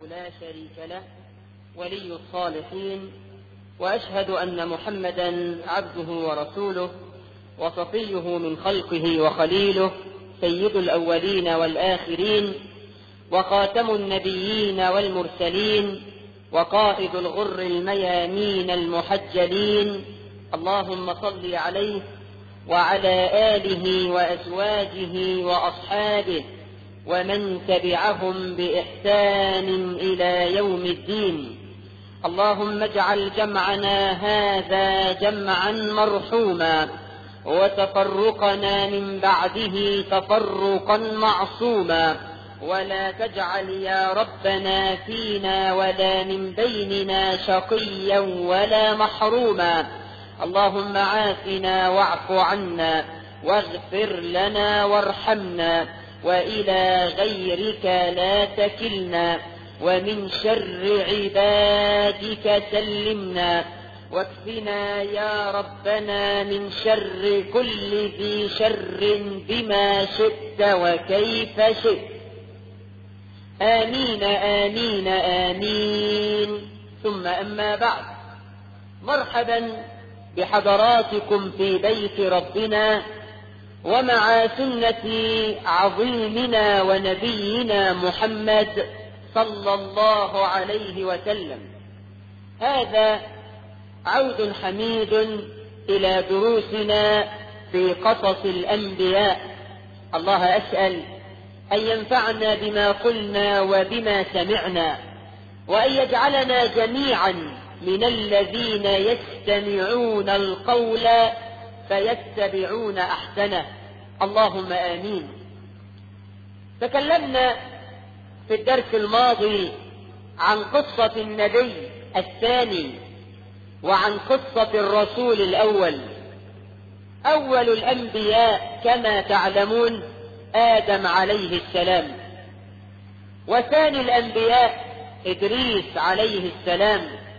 لا شريك له ولي الصالحين واشهد ان محمدا عبده ورسوله وصفيه من خلقه وخليله سيد الاولين والاخرين وخاتم النبيين والمرسلين وقائد الغر الميامين المحجلين اللهم صل عليه وعلى اله وازواجه واصحابه ومن تبعهم باحسان الى يوم الدين اللهم اجعل جمعنا هذا جمعا مرحوما وتفرقنا من بعده تفرقا معصوما ولا تجعل يا ربنا فينا ولا من بيننا شقيا ولا محروما اللهم عافنا واعف عنا واغفر لنا وارحمنا والى غيرك لا تكلنا ومن شر عبادك سلمنا واكفنا يا ربنا من شر كل ذي شر بما شئت وكيف شئت آمين آمين آمين ثم أما بعد مرحبا بحضراتكم في بيت ربنا ومع سنة عظيمنا ونبينا محمد صلى الله عليه وسلم هذا عود حميد إلى دروسنا في قصص الأنبياء الله أسأل أن ينفعنا بما قلنا وبما سمعنا وأن يجعلنا جميعا من الذين يستمعون القول فيتبعون أحسنه اللهم آمين تكلمنا في الدرس الماضي عن قصة النبي الثاني وعن قصة الرسول الأول أول الأنبياء كما تعلمون آدم عليه السلام وثاني الأنبياء إدريس عليه السلام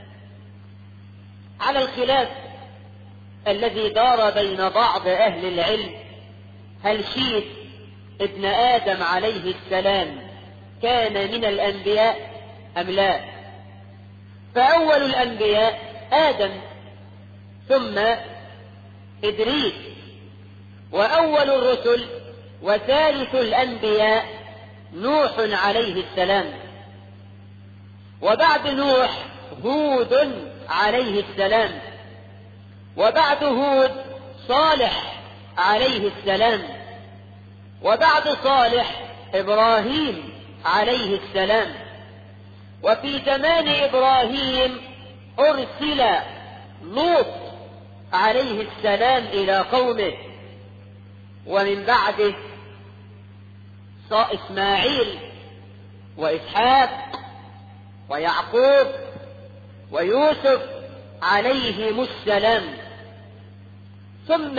على الخلاف الذي دار بين بعض أهل العلم هل شيث ابن آدم عليه السلام كان من الأنبياء أم لا فأول الأنبياء آدم ثم إدريس وأول الرسل وثالث الأنبياء نوح عليه السلام وبعد نوح هود عليه السلام وبعد هود صالح عليه السلام وبعد صالح إبراهيم عليه السلام وفي زمان إبراهيم أرسل لوط عليه السلام إلى قومه ومن بعده إسماعيل وإسحاق ويعقوب ويوسف عليهم السلام ثم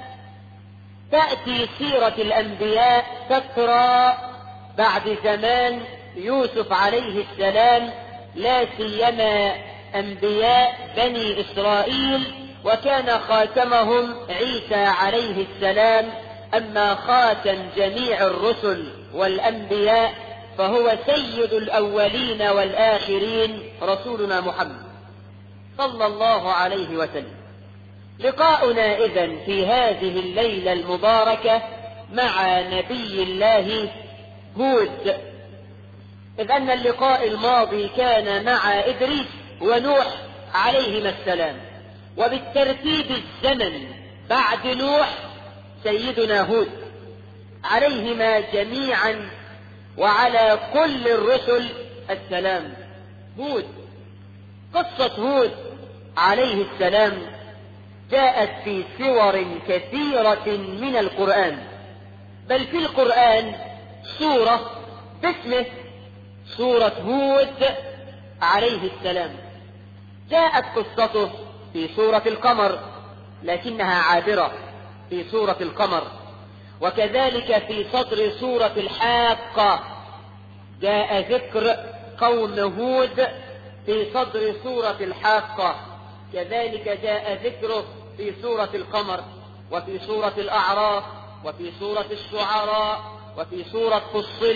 تأتي سيرة الأنبياء تترى بعد زمان يوسف عليه السلام لا سيما أنبياء بني إسرائيل وكان خاتمهم عيسى عليه السلام أما خاتم جميع الرسل والأنبياء فهو سيد الأولين والآخرين رسولنا محمد صلى الله عليه وسلم لقاؤنا إذن في هذه الليلة المباركة مع نبي الله هود إذ أن اللقاء الماضي كان مع إدريس ونوح عليهما السلام وبالترتيب الزمني بعد نوح سيدنا هود عليهما جميعا وعلى كل الرسل السلام هود قصة هود عليه السلام جاءت في سور كثيرة من القرآن بل في القرآن سورة باسمه سورة هود عليه السلام جاءت قصته في سورة القمر لكنها عابرة في سورة القمر وكذلك في صدر سورة الحاقة جاء ذكر قوم هود في صدر سورة الحاقة كذلك جاء ذكره في سورة القمر وفي سورة الأعراف وفي سورة الشعراء وفي سورة فصلت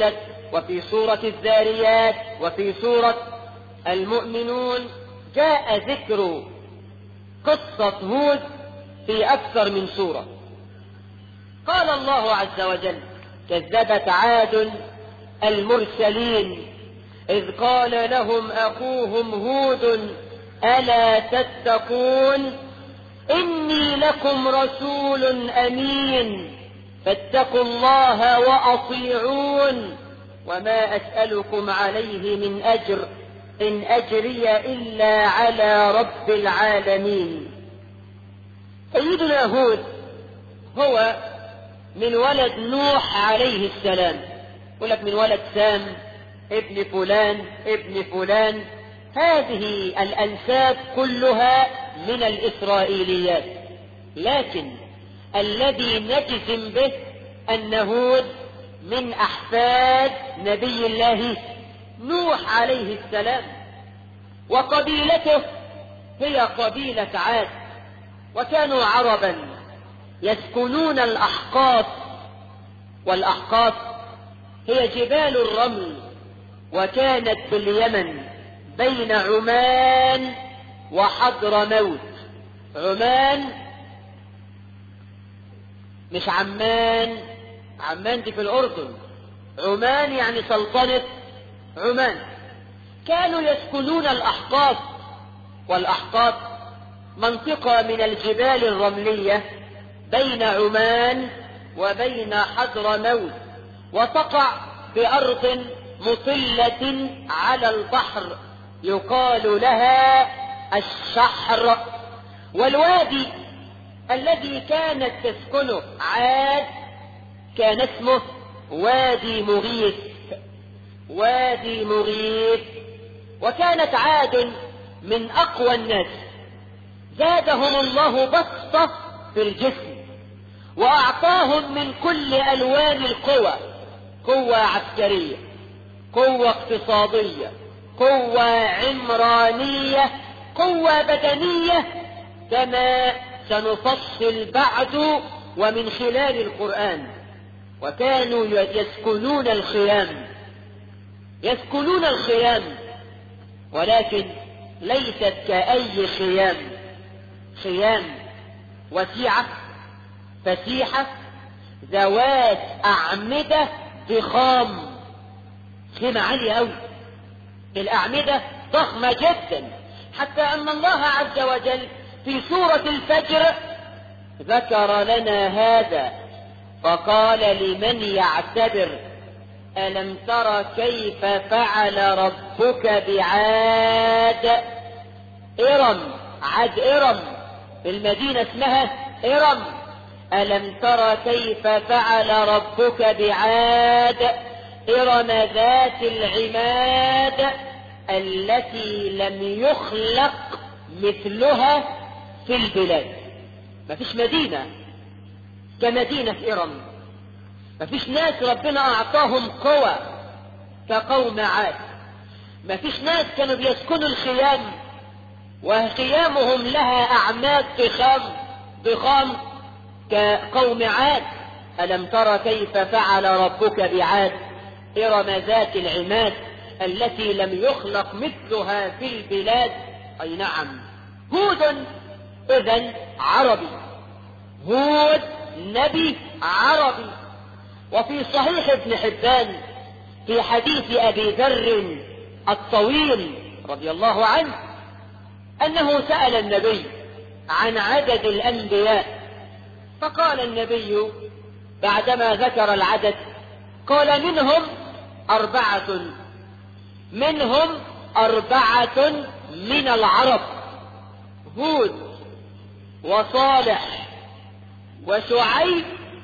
وفي سورة الذاريات وفي سورة المؤمنون جاء ذكر قصة هود في أكثر من سورة قال الله عز وجل كذبت عاد المرسلين إذ قال لهم أخوهم هود ألا تتقون إني لكم رسول أمين فاتقوا الله وأطيعون وما أسألكم عليه من أجر إن أجري إلا على رب العالمين سيدنا هود هو من ولد نوح عليه السلام يقول لك من ولد سام ابن فلان ابن فلان هذه الأنساب كلها من الإسرائيليات لكن الذي نجزم به أن هود من أحفاد نبي الله نوح عليه السلام وقبيلته هي قبيلة عاد وكانوا عربا يسكنون الأحقاف والأحقاف هي جبال الرمل وكانت باليمن بين عمان وحضر موت عمان مش عمان عمان دي في الأردن عمان يعني سلطنة عمان كانوا يسكنون الأحقاف والأحقاف منطقة من الجبال الرملية بين عمان وبين حضر موت وتقع بأرض مطلة على البحر يقال لها الشحر والوادي الذي كانت تسكنه عاد كان اسمه وادي مغيث وادي مغيث وكانت عاد من أقوى الناس زادهم الله بسطة في الجسم وأعطاهم من كل ألوان القوى قوة عسكرية قوة اقتصادية قوة عمرانية قوة بدنية كما سنفصل بعد ومن خلال القرآن وكانوا يسكنون الخيام يسكنون الخيام ولكن ليست كأي خيام خيام وسيعة فسيحة ذوات أعمدة ضخام خيمة عالية أوي الأعمدة ضخمة جدا حتى أن الله عز وجل في سورة الفجر ذكر لنا هذا فقال لمن يعتبر ألم تر كيف فعل ربك بعاد إرم عاد إرم المدينة اسمها إرم ألم تر كيف فعل ربك بعاد إرم ذات العماد التي لم يخلق مثلها في البلاد ما فيش مدينة كمدينة إرم ما فيش ناس ربنا أعطاهم قوة كقوم عاد ما فيش ناس كانوا بيسكنوا الخيام وخيامهم لها أعماد ضخام ضخام كقوم عاد ألم تر كيف فعل ربك بعاد إرم ذات العماد التي لم يخلق مثلها في البلاد أي نعم هود إذا عربي هود نبي عربي وفي صحيح ابن حبان في حديث أبي ذر الطويل رضي الله عنه أنه سأل النبي عن عدد الأنبياء فقال النبي بعدما ذكر العدد قال منهم أربعة منهم أربعة من العرب هود وصالح وشعيب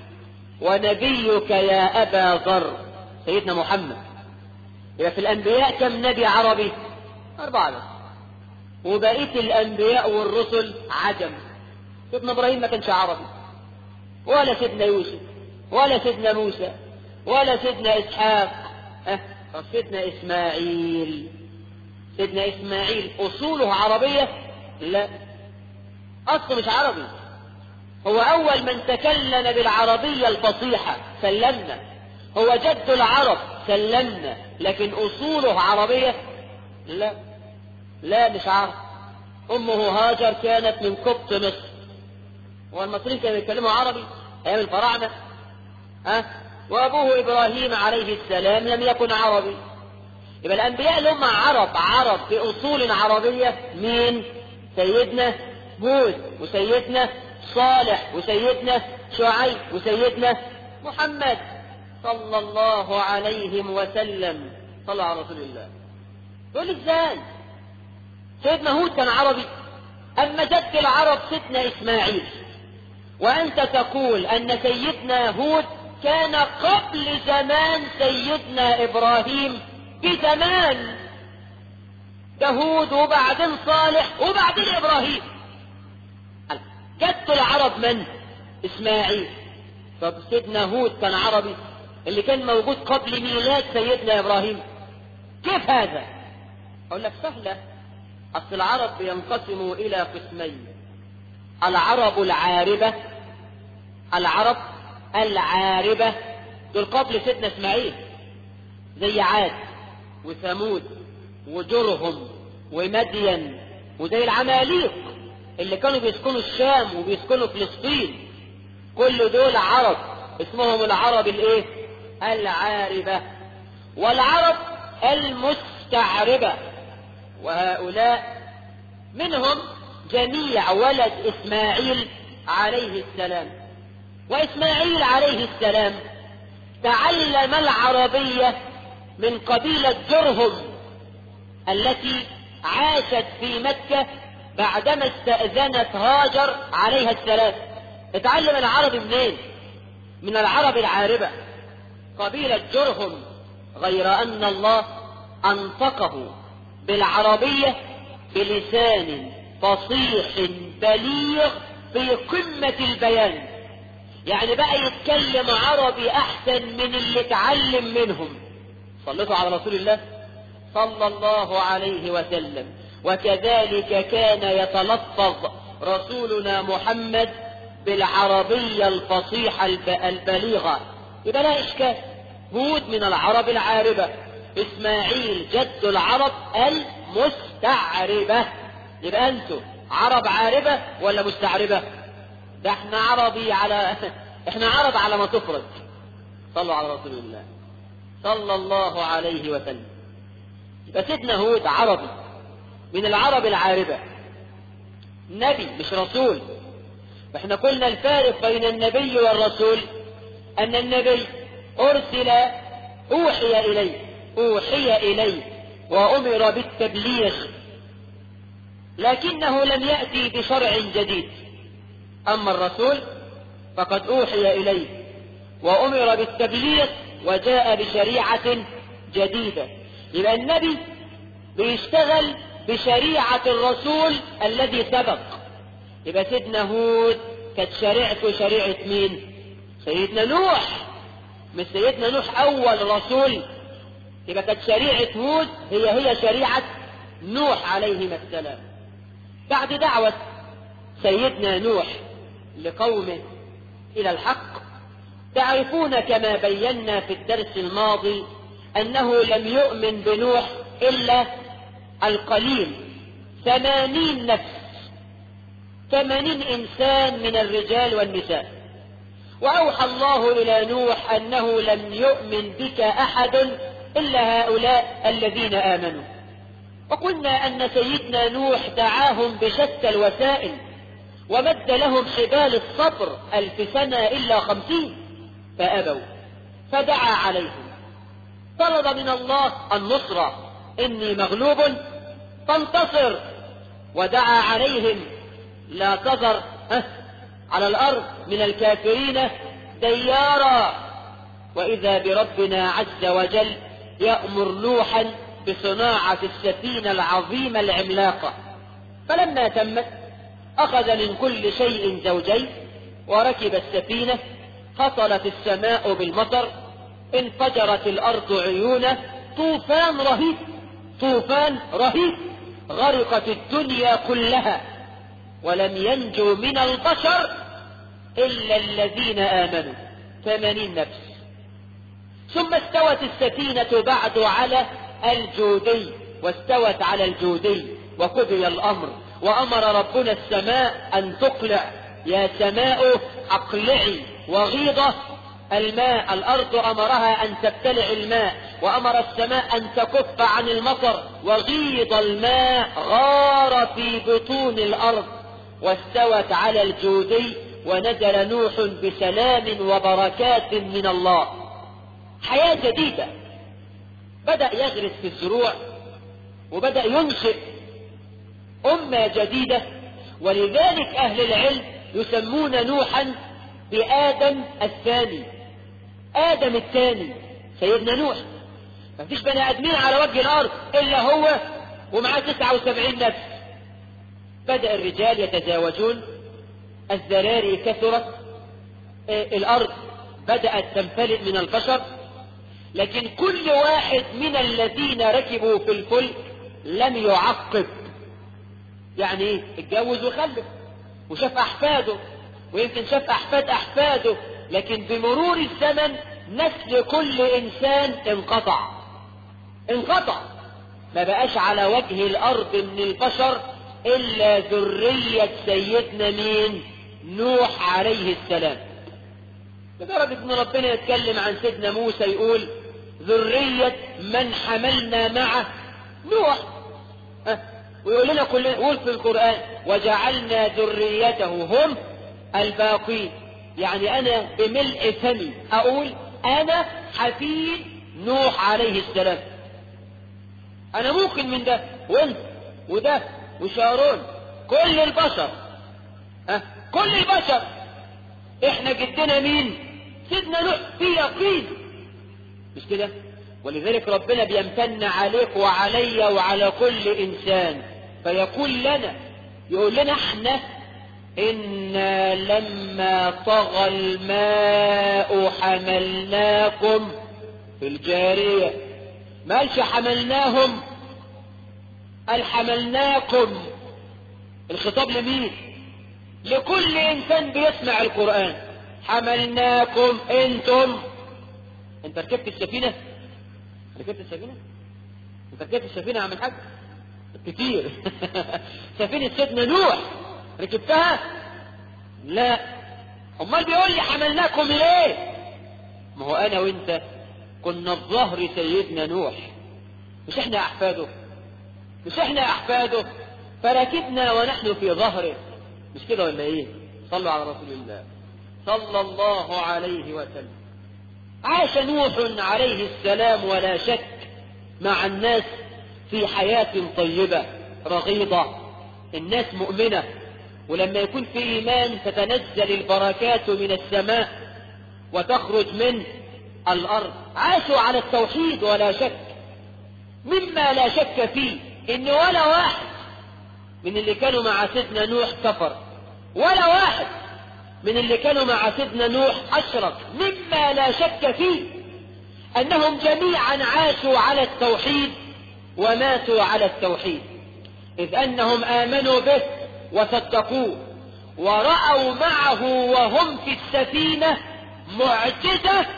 ونبيك يا أبا ذر سيدنا محمد يبقى في الأنبياء كم نبي عربي أربعة بس وبقية الأنبياء والرسل عجم سيدنا إبراهيم ما كانش عربي ولا سيدنا يوسف ولا سيدنا موسى ولا سيدنا إسحاق أه سيدنا إسماعيل سيدنا إسماعيل أصوله عربية لا أصله مش عربي هو أول من تكلم بالعربية الفصيحة سلمنا هو جد العرب سلمنا لكن أصوله عربية لا لا مش عرب أمه هاجر كانت من قبط مصر والمصريين كانوا يتكلموا عربي أيام الفراعنة ها وأبوه إبراهيم عليه السلام لم يكن عربي يبقى الأنبياء اللي هم عرب عرب بأصول عربية مين؟ سيدنا هود وسيدنا صالح وسيدنا شعيب وسيدنا محمد صلى الله عليه وسلم صلى على رسول الله تقول ازاي سيدنا هود كان عربي اما جد العرب ستنا اسماعيل وانت تقول ان سيدنا هود كان قبل زمان سيدنا ابراهيم بزمان ده هود وبعدين صالح وبعدين ابراهيم جد العرب من اسماعيل طب سيدنا هود كان عربي اللي كان موجود قبل ميلاد سيدنا ابراهيم كيف هذا اقول لك سهله اصل العرب بينقسموا الى قسمين العرب العاربه العرب العاربه دول قبل سيدنا اسماعيل زي عاد وثمود وجرهم ومدين وزي العماليق اللي كانوا بيسكنوا الشام وبيسكنوا فلسطين كل دول عرب اسمهم العرب الايه العاربة والعرب المستعربة وهؤلاء منهم جميع ولد اسماعيل عليه السلام واسماعيل عليه السلام تعلم العربية من قبيلة جرهم التي عاشت في مكة بعدما استأذنت هاجر عليها السلام اتعلم العربي منين من العرب العاربة قبيلة جرهم غير أن الله أنطقه بالعربية بلسان فصيح بليغ في قمة البيان يعني بقى يتكلم عربي أحسن من اللي اتعلم منهم صلتوا على رسول الله صلى الله عليه وسلم وكذلك كان يتلفظ رسولنا محمد بالعربية الفصيحة البليغة يبقى لا إشكال هود من العرب العاربة إسماعيل جد العرب المستعربة يبقى أنتم عرب عاربة ولا مستعربة ده احنا عربي على احنا عرب على ما تفرج صلوا على رسول الله صلى الله عليه وسلم يبقى سيدنا هود عربي من العرب العاربة نبي مش رسول احنا قلنا الفارق بين النبي والرسول ان النبي ارسل اوحي اليه اوحي اليه وامر بالتبليغ لكنه لم ياتي بشرع جديد اما الرسول فقد اوحي اليه وامر بالتبليغ وجاء بشريعه جديده يبقى النبي بيشتغل بشريعه الرسول الذي سبق يبقى سيدنا هود كانت شريعته شريعة مين؟ سيدنا نوح مش سيدنا نوح أول رسول يبقى كانت شريعة هود هي هي شريعة نوح عليهما السلام بعد دعوة سيدنا نوح لقومه إلى الحق تعرفون كما بينا في الدرس الماضي أنه لم يؤمن بنوح إلا القليل ثمانين نفس ثمانين إنسان من الرجال والنساء وأوحى الله إلى نوح أنه لم يؤمن بك أحد إلا هؤلاء الذين آمنوا وقلنا أن سيدنا نوح دعاهم بشتى الوسائل ومد لهم حبال الصبر ألف سنة إلا خمسين فأبوا فدعا عليهم طلب من الله النصرة إني مغلوب فانتصر ودعا عليهم لا تذر على الأرض من الكافرين ديارا وإذا بربنا عز وجل يأمر نوحا بصناعة السفينة العظيمة العملاقة فلما تمت أخذ من كل شيء زوجين وركب السفينة هطلت السماء بالمطر انفجرت الأرض عيونا طوفان رهيب طوفان رهيب غرقت الدنيا كلها ولم ينجو من البشر إلا الذين آمنوا ثمانين نفس ثم استوت السفينة بعد على الجودي واستوت على الجودي وقضي الأمر وأمر ربنا السماء أن تقلع يا سماء أقلعي وغيضة الماء الأرض أمرها أن تبتلع الماء وأمر السماء أن تكف عن المطر وغيض الماء غار في بطون الأرض واستوت على الجودي ونزل نوح بسلام وبركات من الله حياة جديدة بدأ يغرس في الزروع وبدأ ينشئ أمة جديدة ولذلك أهل العلم يسمون نوحا بآدم الثاني آدم الثاني سيدنا نوح ما فيش بني آدمين على وجه الأرض إلا هو ومعاه 79 نفس بدأ الرجال يتزاوجون الذراري كثرت الأرض بدأت تمتلئ من البشر لكن كل واحد من الذين ركبوا في الفلك لم يعقب يعني ايه اتجوز وخلف وشاف احفاده ويمكن شاف احفاد احفاده لكن بمرور الزمن نسل كل انسان انقطع انقطع ما بقاش على وجه الارض من البشر الا ذرية سيدنا مين نوح عليه السلام لدرجة ان ربنا يتكلم عن سيدنا موسى يقول ذرية من حملنا معه نوح أه ويقول لنا كلنا يقول في القرآن وجعلنا ذريته هم الباقين يعني أنا بملء فمي أقول أنا حفيد نوح عليه السلام أنا ممكن من ده وأنت وده وشارون كل البشر أه كل البشر إحنا جدنا مين؟ سيدنا نوح في يقين مش كده؟ ولذلك ربنا بيمتن عليك وعلي وعلى كل إنسان فيقول لنا يقول لنا احنا إنا لما طغى الماء حملناكم في الجارية ما قالش حملناهم قال حملناكم الخطاب لمين لكل إنسان بيسمع القرآن حملناكم انتم انت ركبت السفينة ركبت السفينة انت ركبت السفينة عم الحاج كتير سفينة سيدنا نوح ركبتها لا امال بيقول لي حملناكم ليه ما هو انا وانت كنا في ظهر سيدنا نوح مش احنا احفاده مش احنا احفاده فركبنا ونحن في ظهره مش كده ولا ايه صلوا على رسول الله صلى الله عليه وسلم عاش نوح عليه السلام ولا شك مع الناس في حياة طيبة رغيضة الناس مؤمنة ولما يكون في إيمان تتنزل البركات من السماء وتخرج من الأرض عاشوا على التوحيد ولا شك مما لا شك فيه إن ولا واحد من اللي كانوا مع سيدنا نوح كفر ولا واحد من اللي كانوا مع سيدنا نوح أشرك مما لا شك فيه أنهم جميعا عاشوا على التوحيد وماتوا على التوحيد إذ أنهم آمنوا به وصدقوه ورأوا معه وهم في السفينة معجزة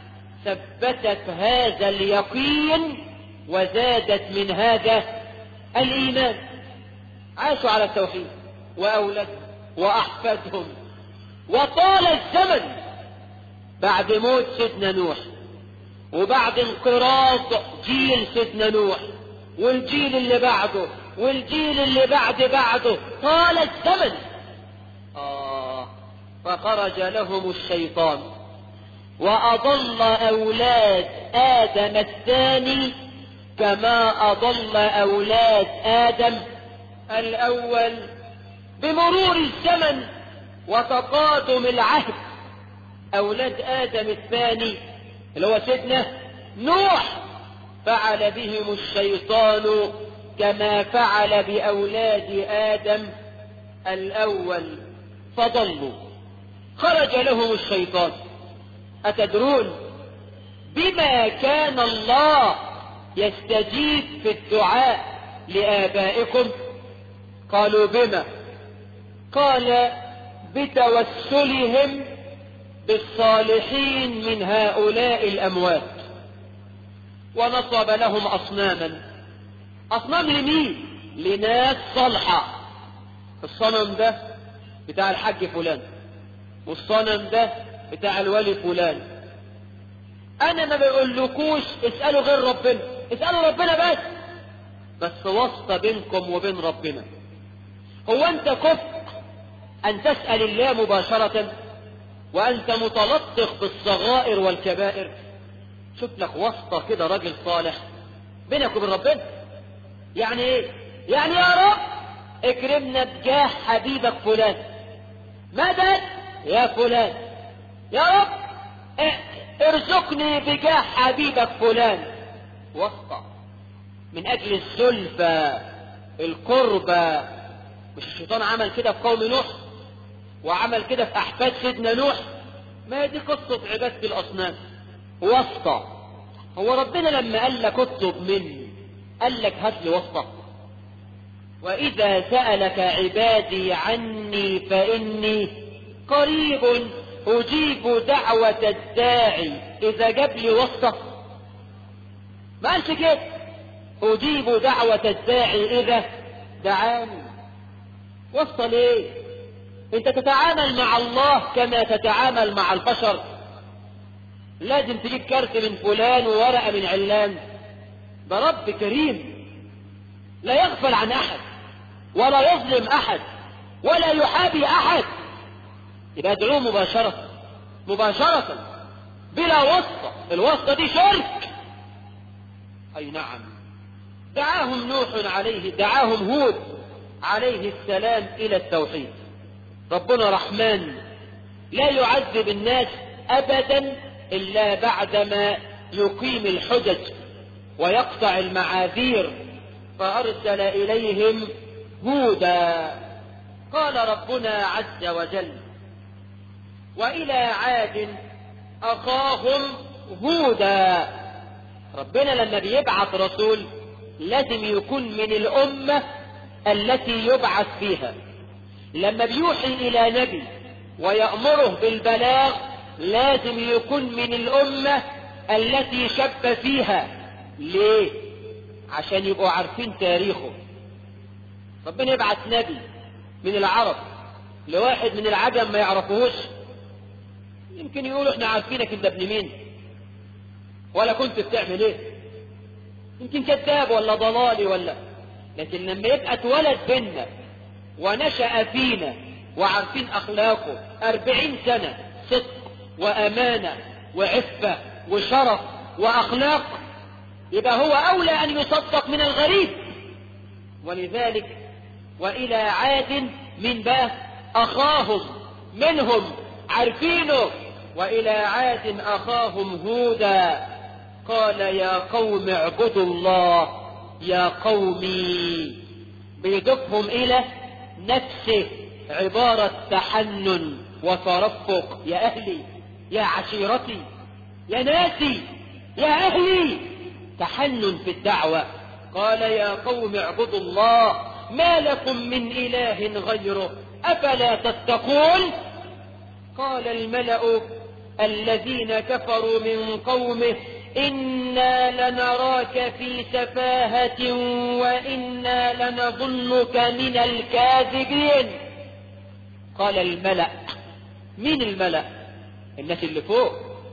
ثبتت هذا اليقين وزادت من هذا الإيمان عاشوا على التوحيد وأولادهم وأحفادهم وطال الزمن بعد موت سيدنا نوح وبعد انقراض جيل سيدنا نوح والجيل اللي بعده والجيل اللي بعد بعده طال الزمن آه فخرج لهم الشيطان وأضل أولاد آدم الثاني كما أضل أولاد آدم الأول بمرور الزمن وتقادم العهد أولاد آدم الثاني اللي هو سيدنا نوح فعل بهم الشيطان كما فعل بأولاد آدم الأول فضلوا خرج لهم الشيطان أتدرون بما كان الله يستجيب في الدعاء لآبائكم قالوا بما قال بتوسلهم بالصالحين من هؤلاء الأموات ونصب لهم أصناما أصنام لمين لناس صالحة الصنم ده بتاع الحاج فلان والصنم ده بتاع الولي فلان انا ما بقولكوش اسألوا غير ربنا اسألوا ربنا بس بس واسطة بينكم وبين ربنا هو انت كفء ان تسأل الله مباشرة وانت متلطخ بالصغائر والكبائر شوف لك واسطة كده راجل صالح بينك وبين ربنا يعني ايه يعني يا رب اكرمنا بجاه حبيبك فلان مدد يا فلان يا رب ارزقني بجاه حبيبك فلان واسطة من اجل الزلفى القربة مش الشيطان عمل كده في قوم نوح وعمل كده في احفاد سيدنا نوح ما هي دي قصة عبادة الاصنام واسطة هو ربنا لما قال لك اطلب مني قال لك هات لي واسطة وإذا سألك عبادي عني فإني قريب أجيب دعوة الداعي إذا جاب لي واسطة ما قالش كده أجيب دعوة الداعي إذا دعاني واسطة ليه أنت تتعامل مع الله كما تتعامل مع البشر لازم تجيب كارت من فلان وورقة من علان ده رب كريم لا يغفل عن أحد ولا يظلم أحد ولا يحابي أحد يبقى ادعوه مباشرة مباشرة بلا واسطة الواسطة دي شرك أي نعم دعاهم نوح عليه دعاهم هود عليه السلام إلى التوحيد ربنا رحمن لا يعذب الناس أبدا إلا بعدما يقيم الحجج ويقطع المعاذير فأرسل إليهم هودا قال ربنا عز وجل وإلى عاد أخاهم هودا ربنا لما بيبعث رسول لازم يكون من الأمة التي يبعث فيها لما بيوحي إلى نبي ويأمره بالبلاغ لازم يكون من الأمة التي شب فيها ليه عشان يبقوا عارفين تاريخه ربنا يبعث نبي من العرب لواحد من العجم ما يعرفوهوش يمكن يقولوا احنا عارفينك انت ابن مين ولا كنت بتعمل ايه يمكن كذاب ولا ضلالي ولا لكن لما يبقى اتولد بينا ونشأ فينا وعارفين اخلاقه اربعين سنة صدق وامانة وعفة وشرف واخلاق يبقى هو اولى ان يصدق من الغريب ولذلك والى عاد من بقى اخاهم منهم عارفينه والى عاد اخاهم هودا قال يا قوم اعبدوا الله يا قومي بيضيفهم الى نفسه عبارة تحنن وترفق يا اهلي يا عشيرتي يا ناسي يا اهلي تحنن في الدعوة قال يا قوم اعبدوا الله ما لكم من اله غيره افلا تتقون قال الملأ الذين كفروا من قومه إنا لنراك في سفاهة وإنا لنظنك من الكاذبين قال الملأ مين الملأ الناس اللي فوق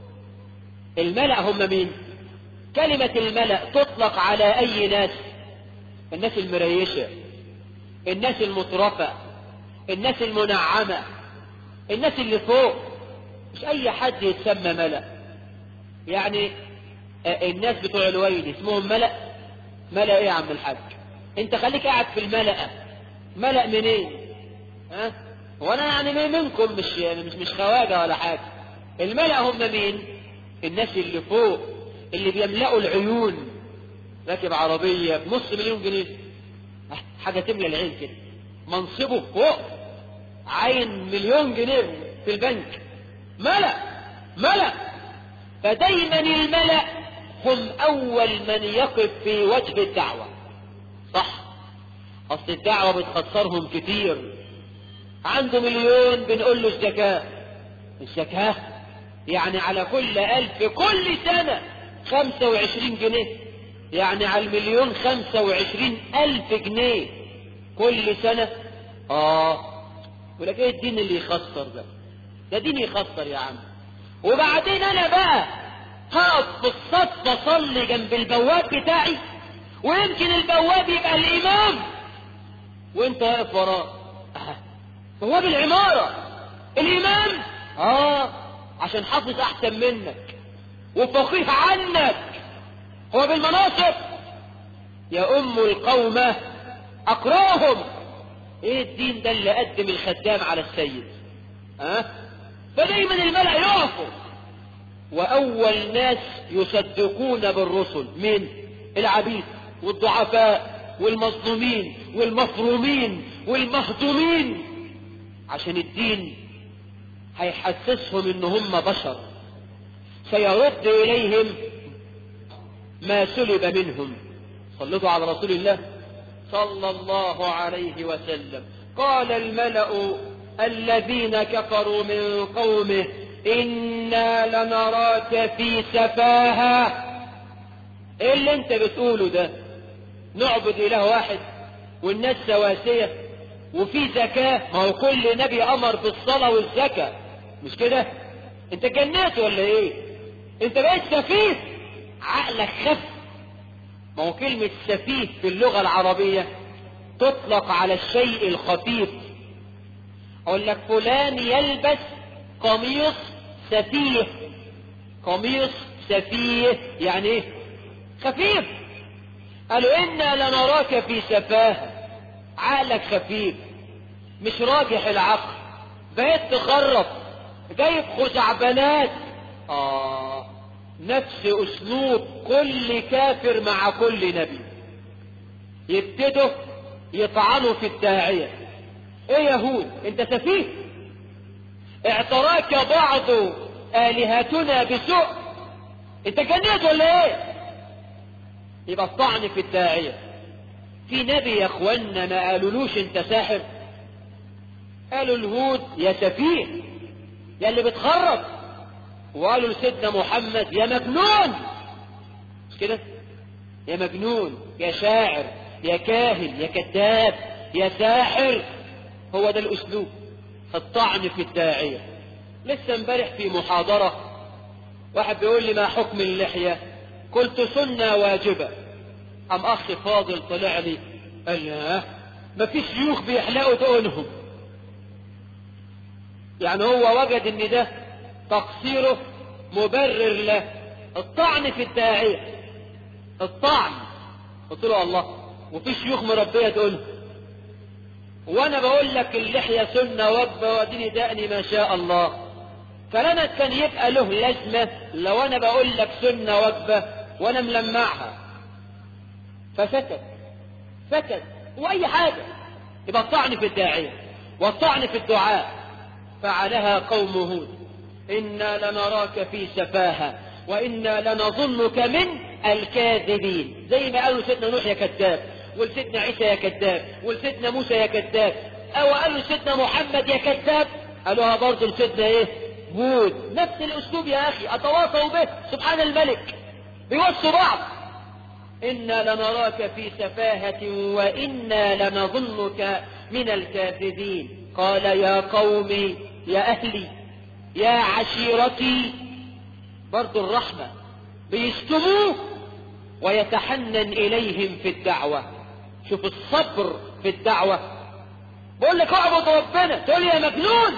الملأ هم مين كلمة الملأ تطلق على أي ناس الناس المريشة الناس المطرفة الناس المنعمة الناس اللي فوق مش اي حد يتسمى ملأ يعني الناس بتوع الويل اسمهم ملأ ملأ ايه يا عم الحاج انت خليك قاعد في الملأ ملأ منين ايه؟ ها وانا يعني منكم مش مش مش خواجه ولا حاجه الملأ هم مين الناس اللي فوق اللي بيملأوا العيون راكب عربية بنص مليون جنيه حاجة تملى العين كده منصبه فوق عين مليون جنيه في البنك ملأ ملأ فدايما الملأ هم أول من يقف في وجه الدعوة صح أصل الدعوة بتخسرهم كتير عنده مليون بنقول له الزكاة الزكاة يعني على كل ألف كل سنة خمسة وعشرين جنيه يعني على المليون خمسة وعشرين ألف جنيه كل سنة آه ولك ايه الدين اللي يخسر ده ده دين يخسر يا عم وبعدين انا بقى هقف بالصف اصلي جنب البواب بتاعي ويمكن البواب يبقى الامام وانت واقف وراه بواب العمارة الامام اه عشان حافظ احسن منك وفقيه عنك هو بالمناصب يا ام القوم اقراهم ايه الدين ده اللي قدم الخدام على السيد ها أه؟ فدايما الملأ يقفوا واول ناس يصدقون بالرسل من العبيد والضعفاء والمظلومين والمفرومين والمهضومين عشان الدين هيحسسهم ان هم بشر سيرد اليهم ما سلب منهم صلوا على رسول الله صلى الله عليه وسلم قال الملأ الذين كفروا من قومه إنا لنراك في سفاهة ايه اللي انت بتقوله ده نعبد اله واحد والناس سواسية وفي زكاة ما هو كل نبي امر بالصلاة والزكاة مش كده انت جنات ولا ايه انت بقيت سفيه عقلك خف ما هو كلمة سفيه في اللغة العربية تطلق على الشيء الخفيف اقول لك فلان يلبس قميص سفيه قميص سفيه يعني ايه خفيف قالوا انا لنراك في سفاهة عقلك خفيف مش راجح العقل بقيت تخرف جايب خزعبلات اه نفس اسلوب كل كافر مع كل نبي يبتدوا يطعنوا في الداعية ايه يهود انت سفيه اعتراك بعض الهتنا بسوء انت جنيت ولا ايه يبقى الطعن في الداعية في نبي يا اخوانا ما قالولوش انت ساحر قالوا الهود يا سفيه يا اللي بتخرب وقالوا لسيدنا محمد يا مجنون مش كده يا مجنون يا شاعر يا كاهن يا كذاب يا ساحر هو ده الاسلوب الطعن في الداعية لسه امبارح في محاضرة واحد بيقول لي ما حكم اللحية قلت سنة واجبة ام اخ فاضل طلع لي قال لي ما فيش شيوخ بيحلقوا دقنهم يعني هو وجد ان ده تقصيره مبرر له الطعن في الداعية الطعن قلت له الله وفي شيوخ مربية تقول وانا بقول لك اللحية سنة وجبة واديني دقني ما شاء الله كلامك كان يبقى له لازمة لو انا بقول لك سنة وجبة وانا ملمعها فسكت سكت واي حاجة يبقى الطعن في الداعية والطعن في الدعاء فعلها قوم هود إنا لنراك في سفاهة وإنا لنظنك من الكاذبين زي ما قالوا سيدنا نوح يا كذاب ولسيدنا عيسى يا كذاب ولسيدنا موسى يا كذاب أو قالوا لسيدنا محمد يا كذاب قالوها برضه لسيدنا إيه هود نفس الأسلوب يا أخي أتواصوا به سبحان الملك بيوصوا بعض إنا لنراك في سفاهة وإنا لنظنك من الكاذبين قال يا قومي يا أهلي يا عشيرتي برضو الرحمة بيشتموه ويتحنن إليهم في الدعوة شوف الصبر في الدعوة بقول لك اعبد ربنا تقول يا مجنون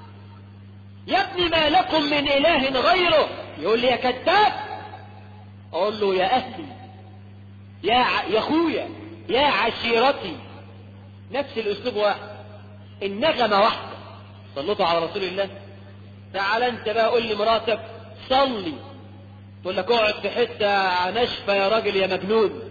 يا ابني ما لكم من إله غيره يقول لي يا كذاب أقول له يا أهلي يا ع... يا أخويا يا عشيرتي نفس الأسلوب واحد النغمة واحدة صلوا على رسول الله تعال انت بقى قول لمراتك صلي تقول لك اقعد في حته ناشفه يا راجل يا مجنون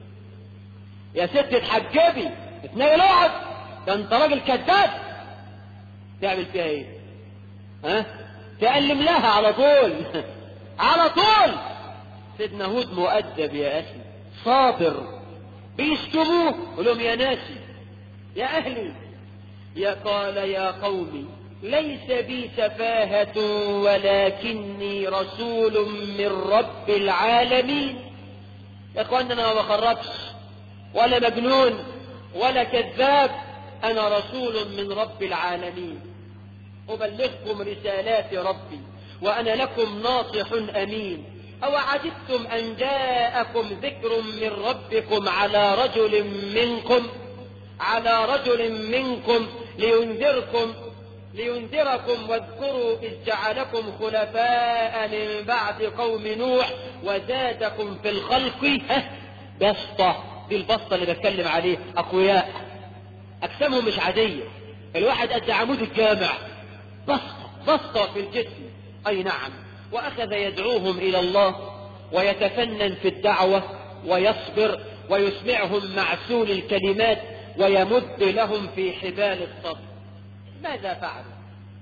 يا ست اتحجبي اتنقل اقعد ده انت راجل كذاب تعمل فيها ايه ها تألم لها على طول على طول سيدنا هود مؤدب يا اخي صابر بيشتموه قول لهم يا ناسي يا اهلي يا قال يا قومي ليس بي سفاهة ولكني رسول من رب العالمين يا اخوانا انا ما بخربش ولا مجنون ولا كذاب انا رسول من رب العالمين ابلغكم رسالات ربي وانا لكم ناصح امين او عجبتم ان جاءكم ذكر من ربكم على رجل منكم على رجل منكم لينذركم لينذركم واذكروا إذ جعلكم خلفاء من بعد قوم نوح وزادكم في الخلق بسطة دي البسطة اللي بتكلم عليه أقوياء أجسامهم مش عادية الواحد قد عمود الجامع بسطة بسطة في الجسم أي نعم وأخذ يدعوهم إلى الله ويتفنن في الدعوة ويصبر ويسمعهم معسول الكلمات ويمد لهم في حبال الصبر ماذا فعلوا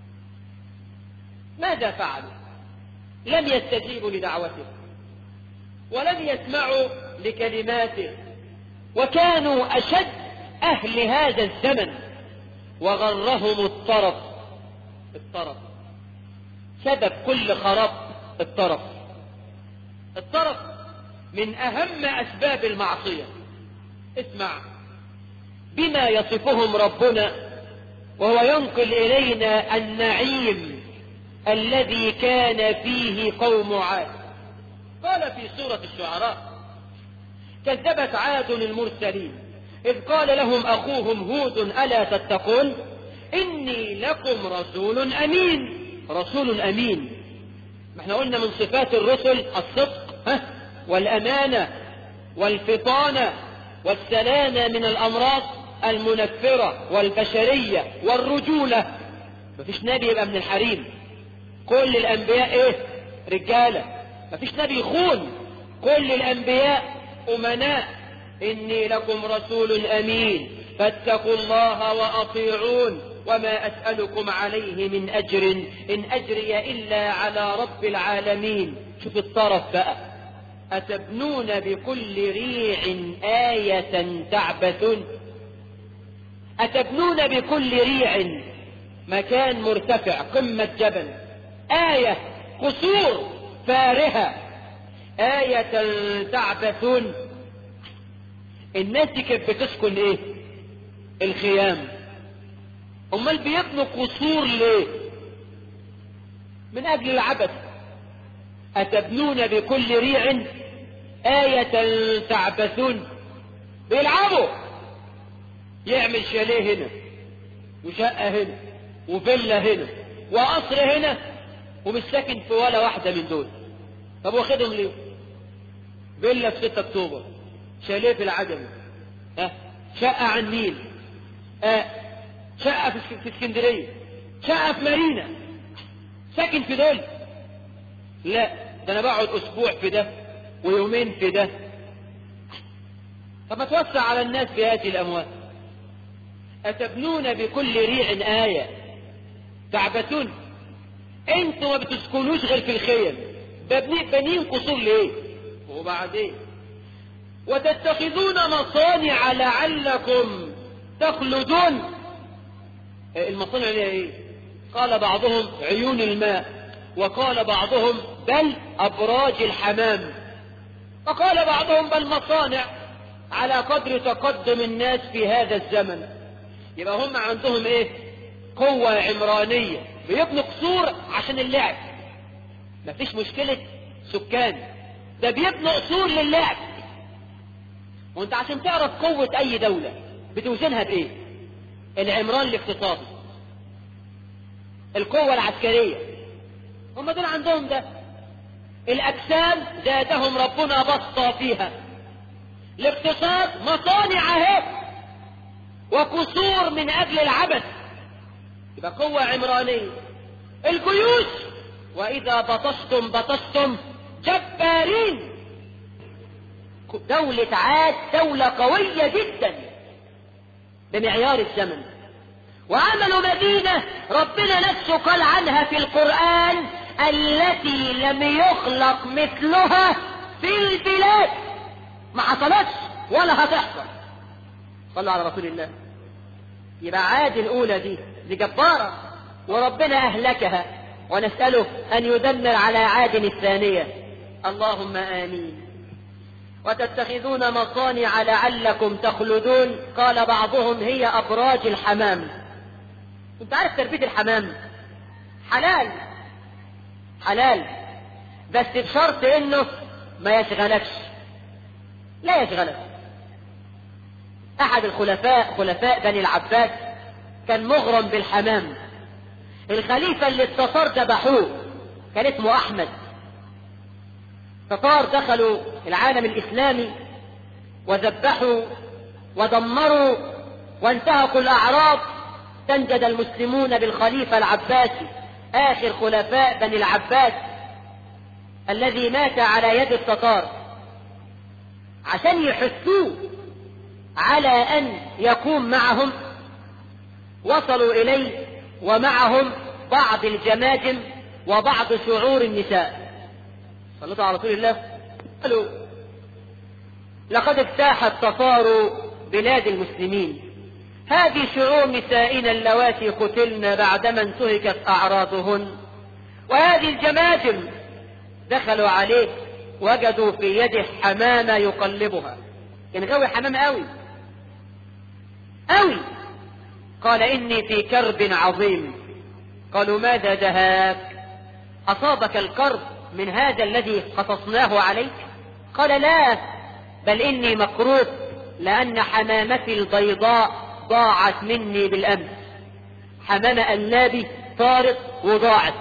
ماذا فعلوا لم يستجيبوا لدعوته ولم يسمعوا لكلماته وكانوا أشد أهل هذا الزمن وغرهم الطرف الطرف سبب كل خراب الطرف الطرف من أهم أسباب المعصية اسمع بما يصفهم ربنا وهو ينقل إلينا النعيم الذي كان فيه قوم عاد قال في سورة الشعراء كذبت عاد المرسلين إذ قال لهم أخوهم هود ألا تتقون إني لكم رسول أمين رسول أمين ما احنا قلنا من صفات الرسل الصدق ها والأمانة والفطانة والسلامة من الأمراض المنفرة والبشرية والرجولة مفيش نبي يبقى من الحريم كل الأنبياء إيه رجالة مفيش نبي يخون كل الأنبياء أمناء إني لكم رسول أمين فاتقوا الله وأطيعون وما أسألكم عليه من أجر إن أجري إلا على رب العالمين شوف الطرف بقى أتبنون بكل ريع آية تعبثون أتبنون بكل ريع مكان مرتفع قمة جبل آية قصور فارهة آية تعبثون الناس دي كانت بتسكن ايه الخيام امال بيبنوا قصور ليه من اجل العبث اتبنون بكل ريع آية تعبثون بيلعبوا يعمل شاليه هنا وشقة هنا وفيلا هنا وقصر هنا ومش ساكن في ولا واحدة من دول طب واخدهم ليه فيلا في 6 اكتوبر شاليه في العجمي ها شقة على النيل اه شقة في اسكندرية شقة في مارينا ساكن في دول لا ده انا بقعد اسبوع في ده ويومين في ده طب ما توسع على الناس في هذه الاموال اتبنون بكل ريع آية تعبثون انتوا ما بتسكنوش غير في الخيم بنين قصور ليه وبعدين وتتخذون مصانع لعلكم تخلدون المصانع ليها ايه قال بعضهم عيون الماء وقال بعضهم بل ابراج الحمام وقال بعضهم بل مصانع على قدر تقدم الناس في هذا الزمن يبقى هم عندهم ايه قوة عمرانية بيبنوا قصور عشان اللعب مفيش مشكلة سكان ده بيبنوا قصور للعب وانت عشان تعرف قوة اي دولة بتوزنها بايه العمران الاقتصادي القوة العسكرية هم دول عندهم ده الاجسام زادهم ربنا بسطة فيها الاقتصاد مصانع اهي وقصور من اجل العبث يبقى قوة عمرانية الجيوش واذا بطشتم بطشتم جبارين دولة عاد دولة قوية جدا بمعيار الزمن وعملوا مدينة ربنا نفسه قال عنها في القرآن التي لم يخلق مثلها في البلاد ما حصلتش ولا هتحصل صلوا على رسول الله يبقى عاد الأولى دي دي جبارة وربنا أهلكها ونسأله أن يدمر على عاد الثانية اللهم آمين وتتخذون مصانع لعلكم تخلدون قال بعضهم هي أبراج الحمام انت عارف تربية الحمام حلال حلال بس بشرط انه ما يشغلكش لا يشغلك احد الخلفاء خلفاء بني العباس كان مغرم بالحمام الخليفة اللي التتار ذبحوه كان اسمه احمد تتار دخلوا العالم الاسلامي وذبحوا ودمروا وانتهكوا الاعراض استنجد المسلمون بالخليفة العباسي آخر خلفاء بني العباس الذي مات على يد التتار عشان يحثوه على أن يقوم معهم وصلوا إليه ومعهم بعض الجماجم وبعض شعور النساء صلوا على رسول الله قالوا لقد اجتاح التتار بلاد المسلمين هذه شعور نسائنا اللواتي قتلن بعدما انتهكت أعراضهن وهذه الجماجم دخلوا عليه وجدوا في يده حمامة يقلبها كان غاوي حمام قوي قوي قال إني في كرب عظيم قالوا ماذا دهاك أصابك الكرب من هذا الذي قصصناه عليك قال لا بل إني مكروب لأن حمامتي البيضاء ضاعت مني بالأمس حمامة النابي طارت وضاعت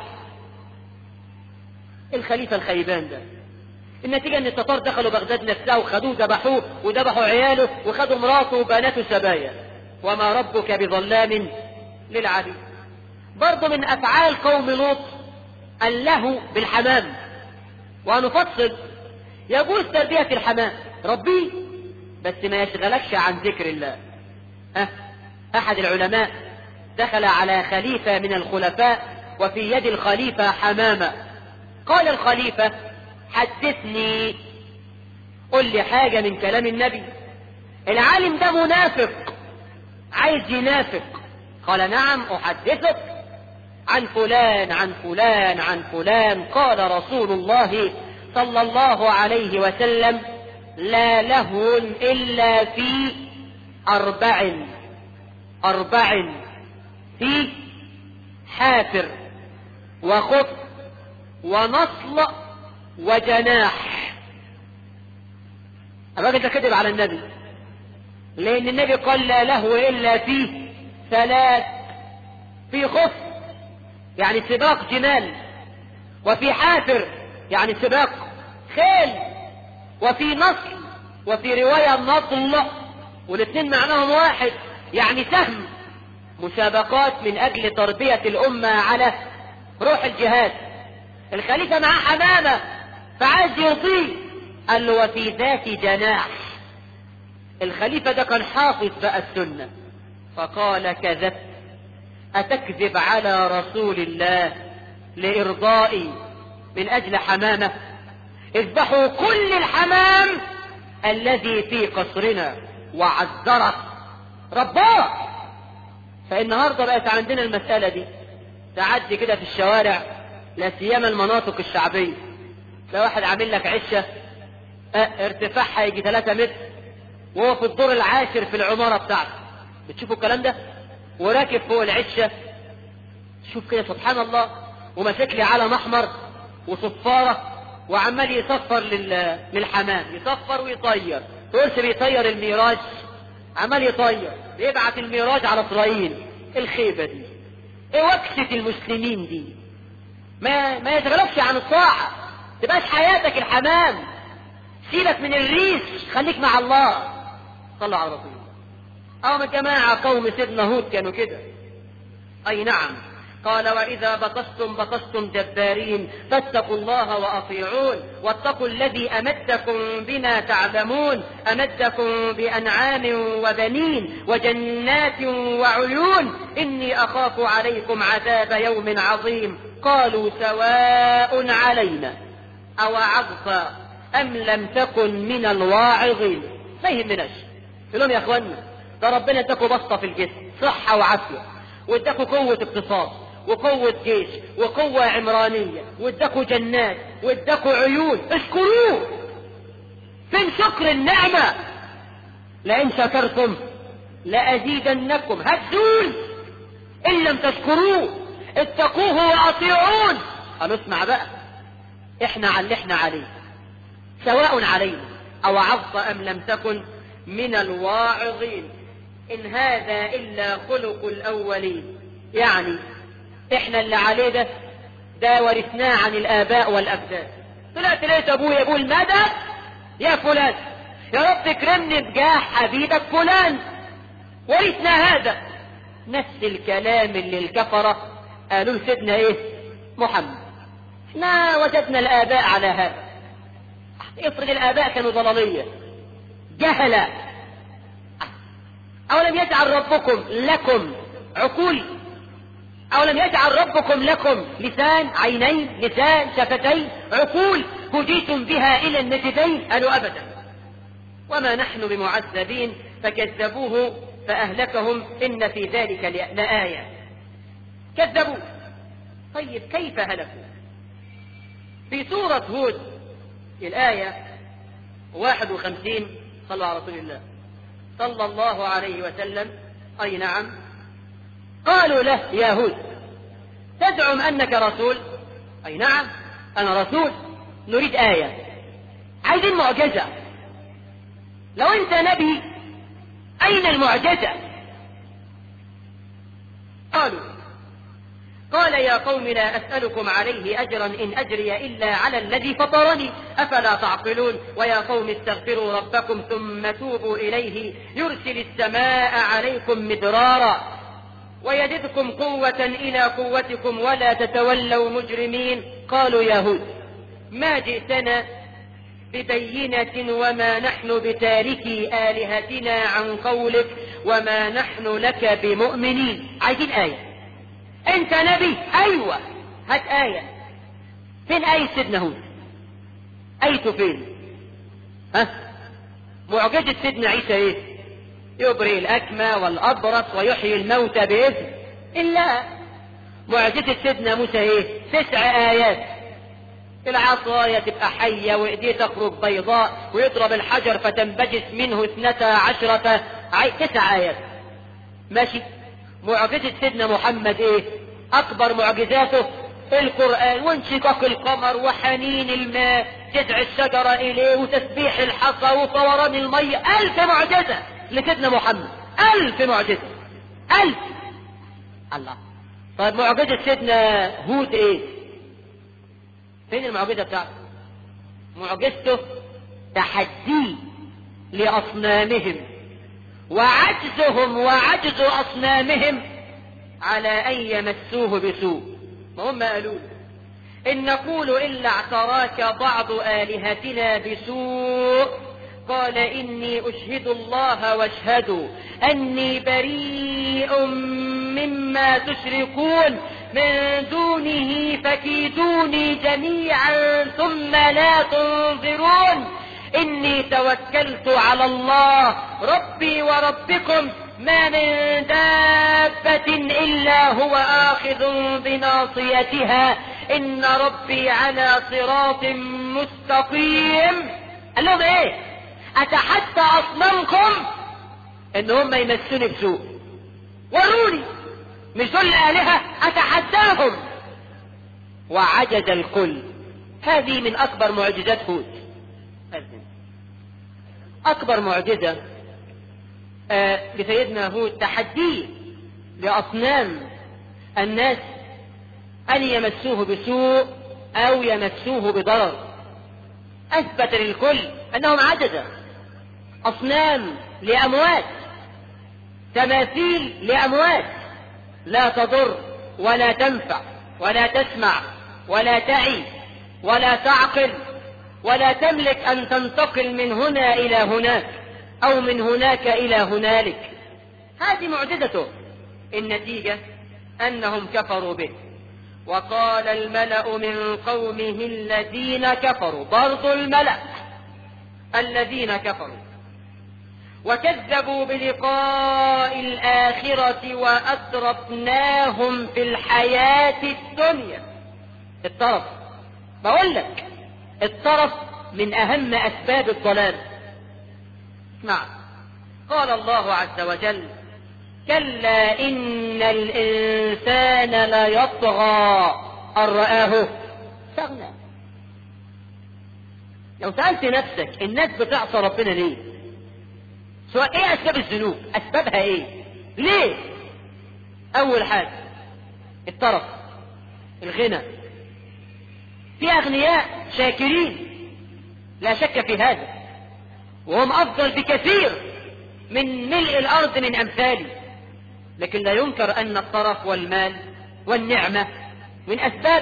الخليفة الخيبان ده النتيجة ان التتار دخلوا بغداد نفسها وخدوه ذبحوه وذبحوا عياله وخدوا مراته وبناته سبايا وما ربك بظلام للعبيد برضه من افعال قوم لوط اللهو بالحمام ونفصل يجوز تربية الحمام ربيه بس ما يشغلكش عن ذكر الله أه أحد العلماء دخل على خليفة من الخلفاء وفي يد الخليفة حمامة قال الخليفة حدثني قل لي حاجة من كلام النبي العالم ده منافق عايز ينافق قال نعم أحدثك عن فلان عن فلان عن فلان قال رسول الله صلى الله عليه وسلم لا لهو إلا في أربع أربع في حافر وخف ونصل وجناح الراجل ده كذب على النبي لأن النبي قال لا لهو إلا في ثلاث في خف يعني سباق جمال وفي حافر يعني سباق خيل وفي نصل وفي رواية نصل والاثنين معناهم واحد يعني سهم مسابقات من أجل تربية الأمة على روح الجهاد الخليفة معاه حمامة فعايز يرضيه قال له وفي ذات جناح الخليفة ده كان حافظ بقى السنة فقال كذبت أتكذب على رسول الله لإرضائي من أجل حمامة اذبحوا كل الحمام الذي في قصرنا وعذره رباه فالنهارده بقت عندنا المسألة دي تعدي كده في الشوارع لا سيما المناطق الشعبية لو واحد عامل لك عشة اه ارتفاعها يجي 3 متر وهو في الدور العاشر في العمارة بتاعته بتشوفوا الكلام ده وراكب فوق العشة شوف كده سبحان الله وماسك لي علم احمر وصفارة وعمال يصفر لل... للحمام يصفر ويطير تقولش بيطير الميراج عمال يطير يبعت الميراج على اسرائيل الخيبة دي ايه وكسة المسلمين دي ما ما يشغلكش عن الطاعة تبقاش حياتك الحمام سيبك من الريس خليك مع الله صلوا على رسول الله او جماعة قوم سيدنا هود كانوا كده اي نعم قال وإذا بطشتم بطشتم جبارين فاتقوا الله وأطيعون واتقوا الذي أمدكم بما تعلمون أمدكم بأنعام وبنين وجنات وعيون إني أخاف عليكم عذاب يوم عظيم قالوا سواء علينا أوعظت أم لم تكن من الواعظين ما يهمناش لهم يا اخوانا ده ربنا اداكوا بسطة في الجسم صحة وعافية واداكوا قوة اقتصاد وقوة جيش وقوة عمرانية واداكوا جنات واداكوا عيون اشكروه فين شكر النعمة لئن شكرتم لأزيدنكم هتزول إن لم تشكروه اتقوه وأطيعون قالوا اسمع بقى احنا على اللي احنا عليه سواء علينا أو عظت أم لم تكن من الواعظين إن هذا إلا خلق الأولين يعني احنا اللي عليه ده ده ورثناه عن الآباء والأجداد طلعت لقيت أبويا يقول مدد يا فلان يا رب اكرمني بجاه حبيبك فلان ورثنا هذا نفس الكلام اللي الكفرة قالوا لسيدنا ايه محمد احنا وجدنا الآباء على هذا افرض الآباء كانوا ضلالية جهلة أولم يجعل ربكم لكم عقول أولم يجعل ربكم لكم لسان عينين لسان شفتين عقول هديتم بها إلى النجدين قالوا أبدا وما نحن بمعذبين فكذبوه فأهلكهم إن في ذلك لآية كذبوا طيب كيف هلكوا في سورة هود الآية 51 صلى على رسول الله صلى الله عليه وسلم أي نعم قالوا له يا هود تزعم أنك رسول أي نعم أنا رسول نريد آية عايزين معجزة لو أنت نبي أين المعجزة قالوا قال يا قوم لا أسألكم عليه أجرا إن أجري إلا على الذي فطرني أفلا تعقلون ويا قوم استغفروا ربكم ثم توبوا إليه يرسل السماء عليكم مدرارا ويزدكم قوة إلى قوتكم ولا تتولوا مجرمين قالوا يهود ما جئتنا ببينة وما نحن بتاركي آلهتنا عن قولك وما نحن لك بمؤمنين عايزين آية انت نبي ايوه هات آية فين آية سيدنا هود آيته فين ها معجزة سيدنا عيسى ايه يبرئ الأكمى والأبرص ويحيي الموتى بإذن إلا معجزة سيدنا موسى ايه تسع آيات العصاية تبقى حية وإيديه تخرج بيضاء ويضرب الحجر فتنبجس منه اثنتا عشرة عي... تسع آيات ماشي معجزة سيدنا محمد ايه اكبر معجزاته القرآن وانشقاق القمر وحنين الماء جذع الشجرة اليه وتسبيح الحصى وفوران المية الف معجزة لسيدنا محمد الف معجزة الف الله طيب معجزة سيدنا هود ايه فين المعجزة بتاعته معجزته تحدي لأصنامهم وعجزهم وعجز أصنامهم على أن يمسوه بسوء ما هم قالوا إن نقول إلا اعتراك بعض آلهتنا بسوء قال إني أشهد الله واشهدوا أني بريء مما تشركون من دونه فكيدوني جميعا ثم لا تنظرون إني توكلت على الله ربي وربكم ما من دابة إلا هو آخذ بناصيتها إن ربي على صراط مستقيم قال لهم إيه أتحدى أصنامكم إن هم يمسوني بسوء وروني مش دول الآلهة أتحداهم وعجز الكل هذه من أكبر معجزات هود أكبر معجزة آه لسيدنا هود تحديه لأصنام الناس أن يمسوه بسوء أو يمسوه بضرر أثبت للكل أنهم عجزة أصنام لأموات تماثيل لأموات لا تضر ولا تنفع ولا تسمع ولا تعي ولا تعقل ولا تملك أن تنتقل من هنا إلى هناك أو من هناك إلى هنالك هذه معجزته النتيجة أنهم كفروا به وقال الملأ من قومه الذين كفروا برضو الملأ الذين كفروا وكذبوا بلقاء الآخرة وأترفناهم في الحياة الدنيا الطرف بقول لك الطرف من أهم أسباب الضلال نعم قال الله عز وجل كلا إن الإنسان ليطغى أن رآه استغنى لو سألت نفسك الناس بتعصى ربنا ليه سواء ايه اسباب الذنوب اسبابها ايه ليه اول حاجة الطرف الغنى في اغنياء شاكرين لا شك في هذا وهم افضل بكثير من ملء الارض من امثالي لكن لا ينكر ان الطرف والمال والنعمة من اسباب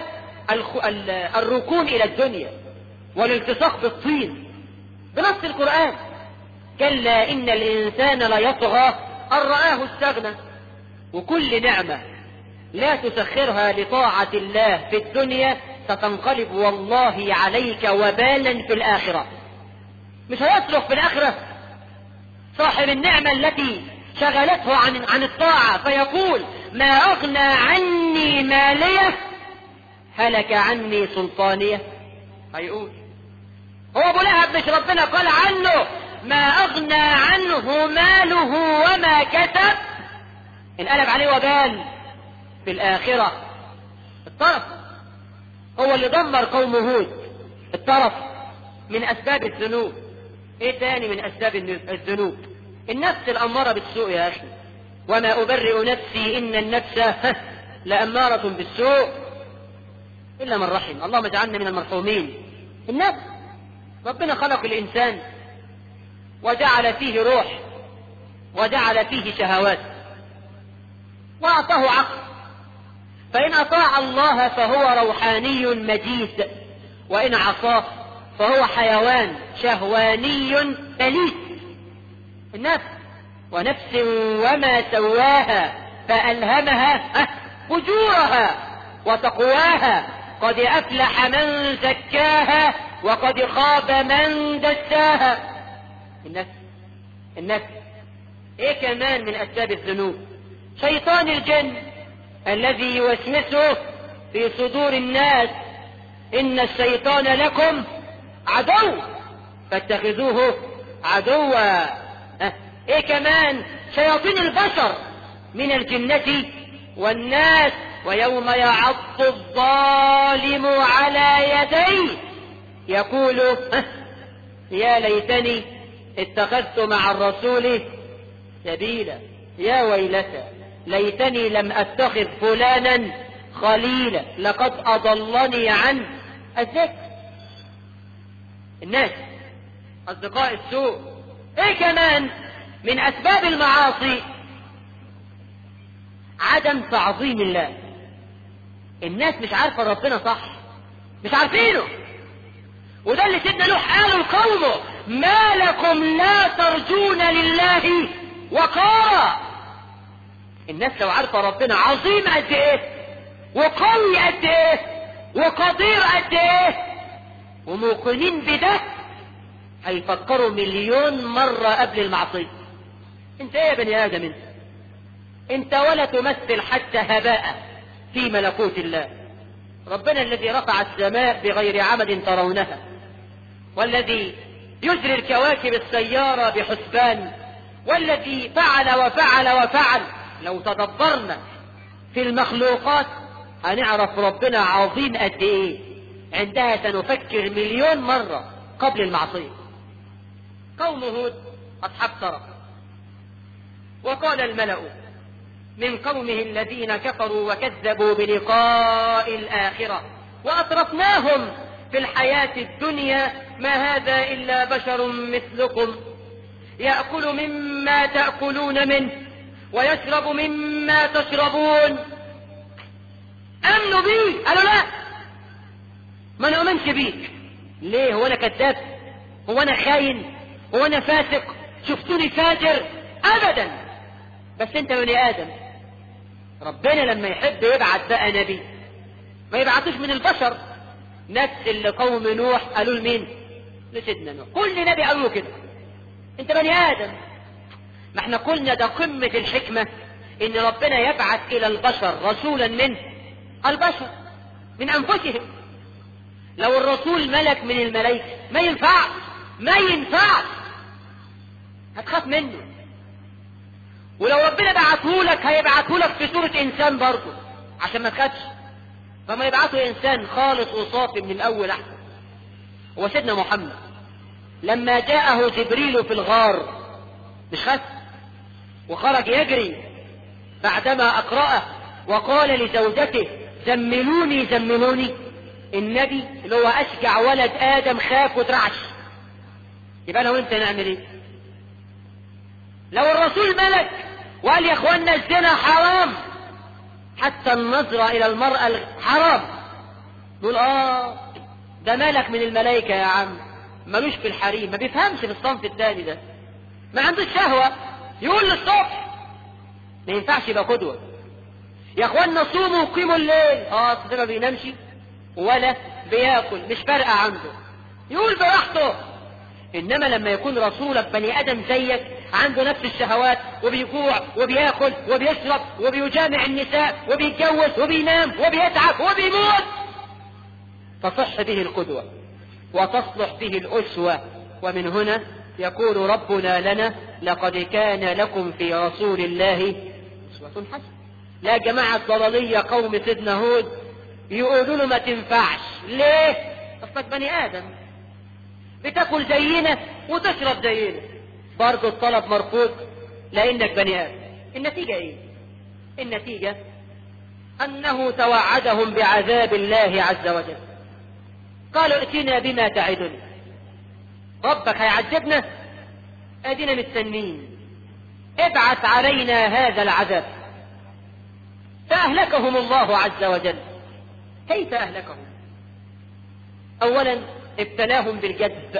الركون الى الدنيا والالتصاق بالطين بنص القرآن كلا إن الإنسان ليطغى أن رآه استغنى وكل نعمة لا تسخرها لطاعة الله في الدنيا ستنقلب والله عليك وبالا في الآخرة مش هيصرخ في الآخرة صاحب النعمة التي شغلته عن عن الطاعة فيقول ما أغنى عني مالية هلك عني سلطانية هيقول هو ابو لهب مش ربنا قال عنه ما اغنى عنه ماله وما كسب انقلب عليه وبال في الاخرة الطرف هو اللي دمر قوم هود الطرف من اسباب الذنوب ايه تاني من اسباب الذنوب النفس الامارة بالسوء يا اخي وما ابرئ نفسي ان النفس لامارة بالسوء الا من رحم اللهم اجعلنا من المرحومين النفس ربنا خلق الإنسان وجعل فيه روح وجعل فيه شهوات وأعطاه عقل فإن أطاع الله فهو روحاني مجيد وإن عصاه فهو حيوان شهواني بليد النفس ونفس وما سواها فألهمها فجورها وتقواها قد أفلح من زكاها وقد خاب من دساها النفس النفس ايه كمان من اسباب الذنوب شيطان الجن الذي يوسوسه في صدور الناس ان الشيطان لكم عدو فاتخذوه عدوا ايه كمان شياطين البشر من الجنة والناس ويوم يعض الظالم على يديه يقول يا ليتني اتخذت مع الرسول سبيلا يا ويلتى ليتني لم اتخذ فلانا خليلا لقد اضلني عن الذكر الناس اصدقاء السوء ايه كمان من اسباب المعاصي عدم تعظيم الله الناس مش عارفه ربنا صح مش عارفينه وده اللي سيدنا نوح قاله لقومه ما لكم لا ترجون لله وقارا الناس لو عارفه ربنا عظيم قد ايه وقوي قد ايه وقدير قد ايه وموقنين بده هيفكروا مليون مرة قبل المعصية انت ايه يا بني ادم انت انت ولا تمثل حتى هباء في ملكوت الله ربنا الذي رفع السماء بغير عمد ترونها والذي يجري الكواكب السيارة بحسبان والذي فعل وفعل وفعل لو تدبرنا في المخلوقات هنعرف ربنا عظيم قد ايه عندها سنفكر مليون مرة قبل المعصية قوم هود أصحاب سرى وقال الملأ من قومه الذين كفروا وكذبوا بلقاء الآخرة وأطرفناهم في الحياة الدنيا ما هذا إلا بشر مثلكم يأكل مما تأكلون منه ويشرب مما تشربون أمنوا بي قالوا لا ما نؤمنش بيك ليه هو أنا كذاب هو أنا خاين هو أنا فاسق شفتوني فاجر أبدا بس أنت بني آدم ربنا لما يحب يبعت بقى نبي ما يبعتوش من البشر نفس اللي قوم نوح قالوا لمين لسيدنا نوح كل نبي قالوا له كده انت بني ادم ما احنا قلنا ده قمة الحكمة ان ربنا يبعث الى البشر رسولا من البشر من انفسهم لو الرسول ملك من الملائكة ما ينفعش ما ينفعش هتخاف منه ولو ربنا بعته لك هيبعته لك في صورة انسان برضه عشان ما تخافش فما يبعته انسان خالص وصافي من الاول احسن هو سيدنا محمد لما جاءه جبريل في الغار مش خاف وخرج يجري بعدما اقرأه وقال لزوجته زملوني زملوني النبي اللي هو اشجع ولد ادم خاف وترعش يبقى انا وانت نعمل ايه لو الرسول ملك وقال يا اخوانا الزنا حرام حتى النظرة الى المرأة حرام نقول اه ده ملك من الملائكة يا عم ملوش في الحريم ما بيفهمش في الصنف الثاني ده ما عندوش شهوة يقول للصبح ما ينفعش يبقى قدوة يا اخوانا صوموا وقيموا الليل اه ده ما بينامش ولا بياكل مش فارقة عنده يقول براحته انما لما يكون رسولك بني ادم زيك عنده نفس الشهوات وبيجوع وبياكل وبيشرب وبيجامع النساء وبيتجوز وبينام وبيتعب وبيموت تصح به القدوة وتصلح به الأسوة ومن هنا يقول ربنا لنا لقد كان لكم في رسول الله أسوة حسنة لا جماعة ضلالية قوم سيدنا هود يقولوا له ما تنفعش ليه اصلك بني ادم بتاكل زينا وتشرب زينا برضه الطلب مرفوض لانك بني ادم النتيجة ايه النتيجة انه توعدهم بعذاب الله عز وجل قالوا ائتنا بما تعدنا ربك هيعذبنا ادينا مستنين ابعث علينا هذا العذاب فاهلكهم الله عز وجل كيف أهلكهم أولا ابتلاهم بالجذب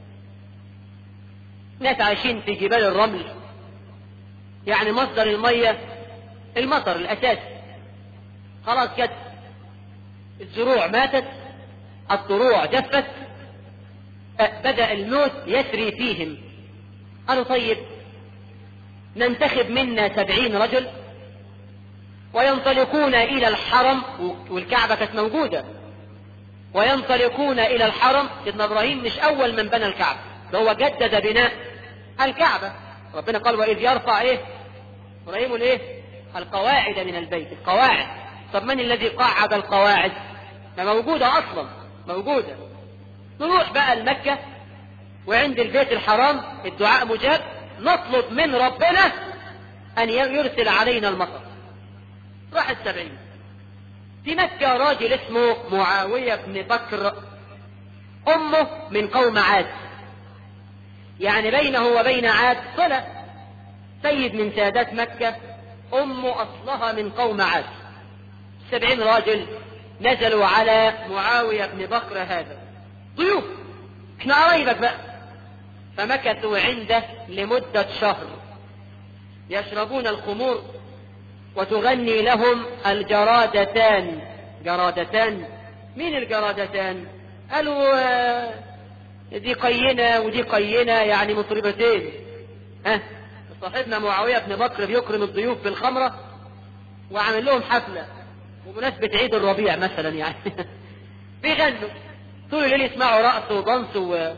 ناس عايشين في جبال الرمل يعني مصدر المية المطر الأساسي خلاص جد الزروع ماتت الضروع جفت بدأ الموت يسري فيهم قالوا طيب ننتخب منا سبعين رجل وينطلقون إلى الحرم والكعبة كانت موجودة وينطلقون إلى الحرم سيدنا إبراهيم مش أول من بنى الكعبة ده هو جدد بناء الكعبة ربنا قال وإذ يرفع إيه إبراهيم الإيه القواعد من البيت القواعد طب من الذي قعد القواعد ما موجودة أصلا موجودة نروح بقى لمكة وعند البيت الحرام الدعاء مجاب نطلب من ربنا أن يرسل علينا المطر راح السبعين في مكة راجل اسمه معاوية بن بكر أمه من قوم عاد يعني بينه وبين عاد صلة سيد من سادات مكة أمه أصلها من قوم عاد سبعين راجل نزلوا على معاوية بن بكر هذا ضيوف احنا قرايبك بقى فمكثوا عنده لمدة شهر يشربون الخمور وتغني لهم الجرادتان جرادتان مين الجرادتان قالوا دي قينة ودي قينة يعني مطربتين ها صاحبنا معاوية بن بكر بيكرم الضيوف بالخمرة وعامل لهم حفلة ومناسبة عيد الربيع مثلا يعني بيغنوا طول الليل يسمعوا رقص وضنس و...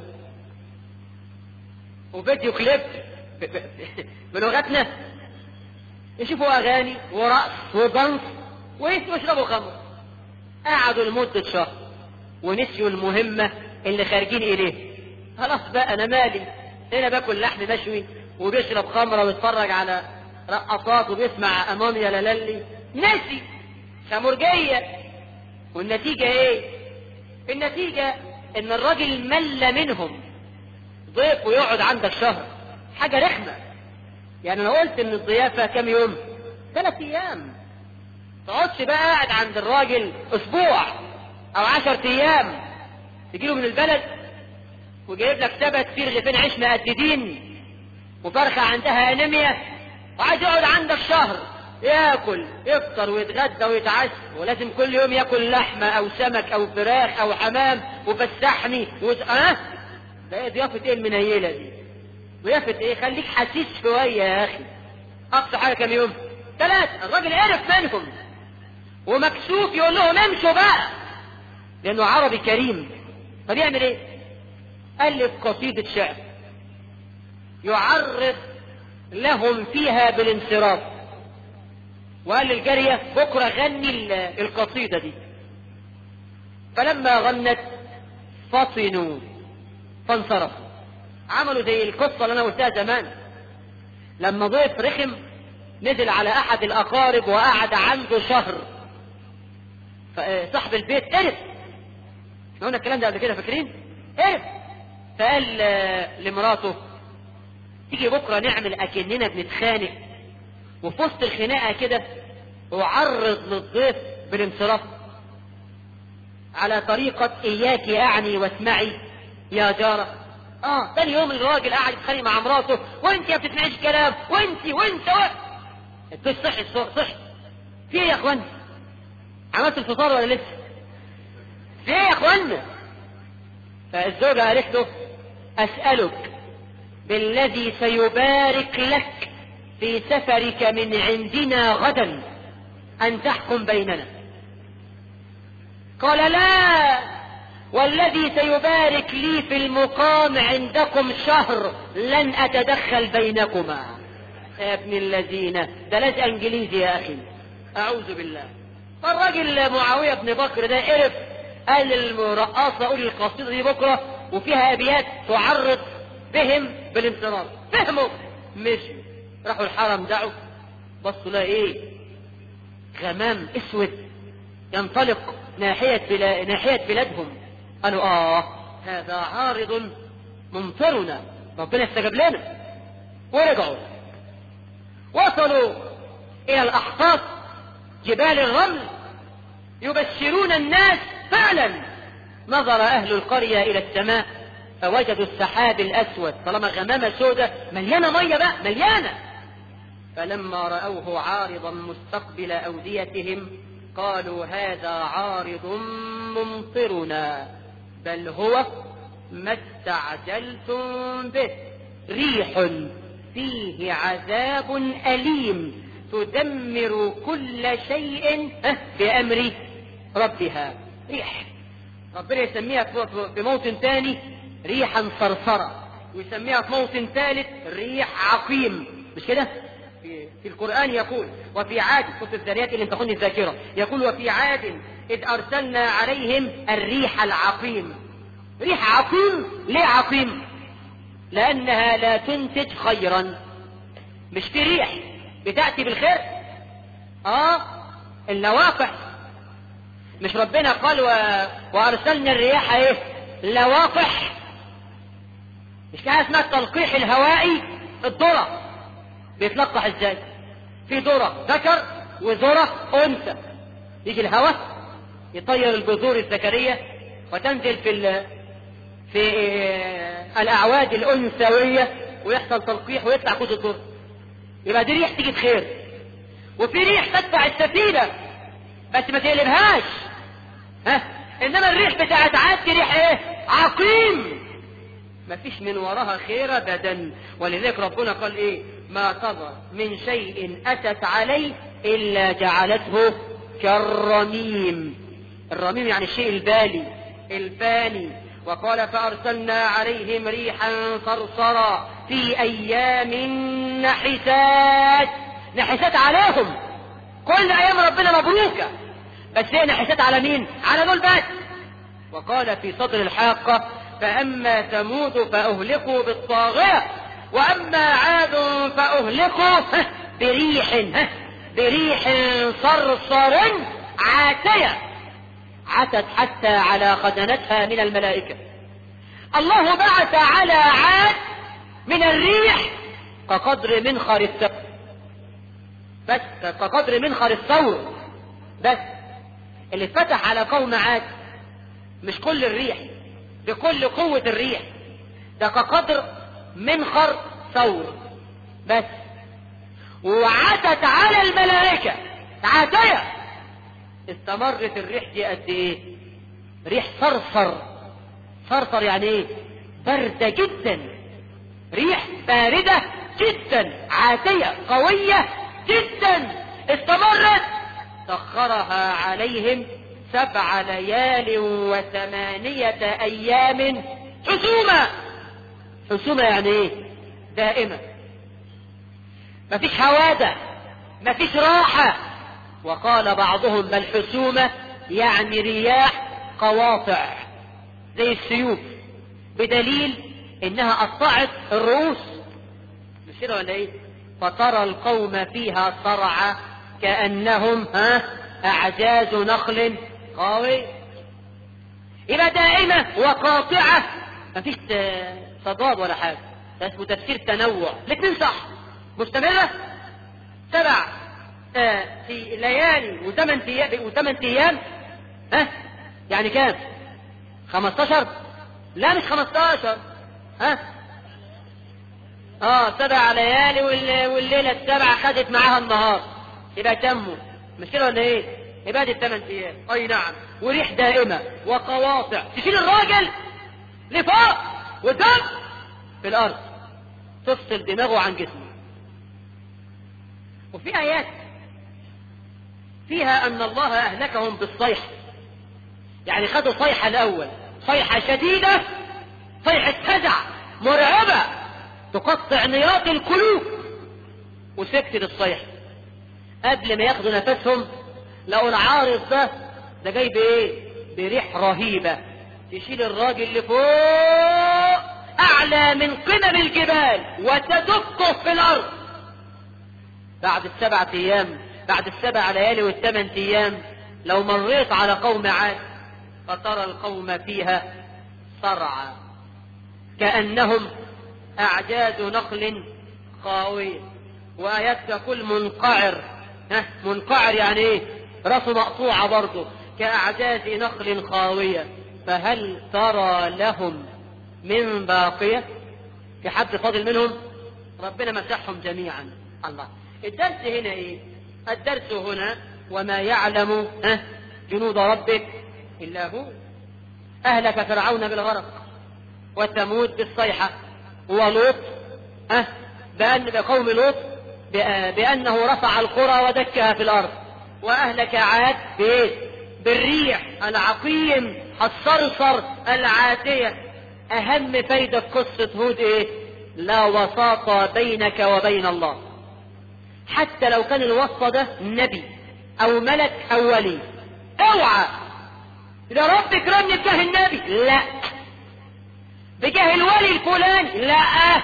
وفيديو كليب بلغتنا يشوفوا اغاني ورقص وضنس ويشربوا خمر قعدوا لمدة شهر ونسيوا المهمة اللي خارجين اليه خلاص بقى انا مالي هنا باكل لحم مشوي وبيشرب خمرة ويتفرج على رقصات وبيسمع امامي يا لالي نسي خمرجية والنتيجة ايه النتيجة ان الراجل مل منهم ضيف ويقعد عندك شهر حاجة رخمة يعني انا قلت ان الضيافة كم يوم ثلاث ايام تقعدش بقى قاعد عند الراجل اسبوع او عشر ايام تجيله من البلد وجايب لك سبت فيه رغيفين عيش مقددين وفرخة عندها انيميا وعايز يقعد عندك شهر ياكل يفطر ويتغدى ويتعشى ولازم كل يوم ياكل لحمة او سمك او فراخ او حمام وفسحني وز... اه ده ضيافة ايه المنيلة دي ويافت ايه خليك حسيس شوية يا اخي اقصى حاجة كم يوم ثلاثة الراجل عرف منهم ومكسوف يقول لهم امشوا بقى لانه عربي كريم طب يعمل ايه الف قصيدة شعر يعرض لهم فيها بالانصراف وقال للجارية بكرة غني القصيدة دي فلما غنت فطنوا فانصرفوا عملوا زي القصة اللي انا قلتها زمان لما ضيف رخم نزل على احد الاقارب وقعد عنده شهر صاحب البيت قرف احنا قلنا الكلام ده قبل كده فاكرين قرف فقال لمراته تيجي بكرة نعمل اكننا بنتخانق وفي وسط الخناقة كده اعرض للضيف بالانصراف على طريقة اياك اعني واسمعي يا جارة اه تاني يوم الراجل قاعد يتخانق مع مراته وانت يا بتسمعيش كلام وانت وانت و... الضيف صحي صحي في ايه يا اخوان عملت الفطار ولا لسه في ايه يا اخوانا فالزوجة قالت له اسألك بالذي سيبارك لك في سفرك من عندنا غدا ان تحكم بيننا قال لا والذي سيبارك لي في المقام عندكم شهر لن اتدخل بينكما يا ابن الذين ده لازق انجليزي يا اخي اعوذ بالله فالراجل معاوية بن بكر ده عرف قال للرقاصة قولي القصيدة دي بكرة وفيها ابيات تعرض بهم بالانصراف فهموا مشوا راحوا الحرم دعوا بصوا لا ايه غمام اسود ينطلق ناحية, بلا... ناحية بلادهم قالوا اه هذا عارض ممطرنا ربنا استجاب لنا ورجعوا وصلوا الى الاحقاف جبال الرمل يبشرون الناس فعلا نظر اهل القرية الى السماء فوجدوا السحاب الاسود طالما غمامة سودة مليانة مية بقى مليانة فلما رأوه عارضا مستقبل اوديتهم قالوا هذا عارض ممطرنا بل هو ما استعجلتم به ريح فيه عذاب أليم تدمر كل شيء بأمر ربها ريح ربنا يسميها في موطن ثاني ريحا صرصرة ويسميها في موطن ثالث ريح عقيم مش كده في, في القرآن يقول وفي عاد سورة الذريات اللي تخوني الذاكرة يقول وفي عاد إذ أرسلنا عليهم الريح العقيم ريح عقيم ليه عقيم لأنها لا تنتج خيرا مش في ريح بتأتي بالخير اه اللواقح مش ربنا قال و... وأرسلنا الرياح ايه لواقح مش كده اسمها التلقيح الهوائي الذرة بيتلقح ازاي في ذرة ذكر وذرة انثى يجي الهواء يطير البذور الذكرية وتنزل في ال... في الاعواد الانثوية ويحصل تلقيح ويطلع كود الذرة يبقى دي ريح تيجي بخير وفي ريح تدفع السفينة بس ما تقلبهاش ها انما الريح بتاعت عاد دي ريح ايه عقيم ما فيش من وراها خير ابدا ولذلك ربنا قال ايه ما تضر من شيء اتت عليه الا جعلته كالرميم الرميم يعني الشيء البالي الفاني وقال فارسلنا عليهم ريحا صرصرا في ايام نحسات نحسات عليهم كل ايام ربنا مبروكه بس هي نحسات على مين على دول بس وقال في صدر الحاقه فاما ثمود فاهلكوا بالطاغيه واما عاد فاهلكوا بريح بريح صرصر عاتيه عتت حتى على خزنتها من الملائكه الله بعث على عاد من الريح كقدر منخر الثور بس كقدر منخر الثور بس اللي اتفتح على قوم عاد مش كل الريح بكل قوة الريح ده كقدر منخر ثور بس وعتت على الملائكة عاتية استمرت الريح دي قد ايه ريح صرصر صرصر يعني ايه باردة جدا ريح باردة جدا عاتية قوية جدا استمرت سخرها عليهم سبع ليال وثمانية أيام حسومة حسومة يعني ايه دائمة مفيش هوادة مفيش راحة وقال بعضهم بل حسومة يعني رياح قواطع زي السيوف بدليل انها قطعت الرؤوس مش كده ولا ايه فترى القوم فيها صرعى كأنهم ها أعجاز نخل قوي يبقى دائمة وقاطعة مفيش تضاد ولا حاجة ده اسمه تفسير تنوع الاثنين صح مستمرة سبع آه في ليالي وثمان ايام وثمان ايام ها يعني كام 15 لا مش 15 ها اه سبع ليالي والليله السبعه خدت معاها النهار يبقى تموا مش كده ولا ايه يبقى دي الثمان ايام اي نعم وريح دائمه وقواطع تشيل الراجل لفوق ودم في الارض تفصل دماغه عن جسمه وفي ايات فيها ان الله اهلكهم بالصيحه يعني خدوا صيحه الاول صيحه شديده صيحه فزع مرعبه تقطع نياط القلوب وسكتت الصيحه قبل ما ياخدوا نفسهم لقوا العارض ده ده جاي بايه بريح رهيبه تشيل الراجل لفوق اعلى من قمم الجبال وتدقه في الارض بعد السبعة ايام بعد السبع ليالي والثمان ايام لو مريت على قوم عاد فترى القوم فيها صرعى كأنهم أعجاز نخل خاوية وآيات كل منقعر ها منقعر يعني ايه راسه مقطوعة برضه كأعجاز نخل خاوية فهل ترى لهم من باقية في حد فاضل منهم ربنا مسحهم جميعا الله الدرس هنا ايه الدرس هنا وما يعلم ها جنود ربك إلا هو أهلك فرعون بالغرق وثمود بالصيحة ولوط أه بأن بقوم لوط بأنه رفع القرى ودكها في الأرض وأهلك عاد بإيه؟ بالريح العقيم الصرصر العاتية أهم فايدة في قصة هود إيه؟ لا وساط بينك وبين الله حتى لو كان الوسط ده نبي أو ملك أو ولي اوعى إذا رب اكرمني بجاه النبي لا بجاه الولي الفلاني لا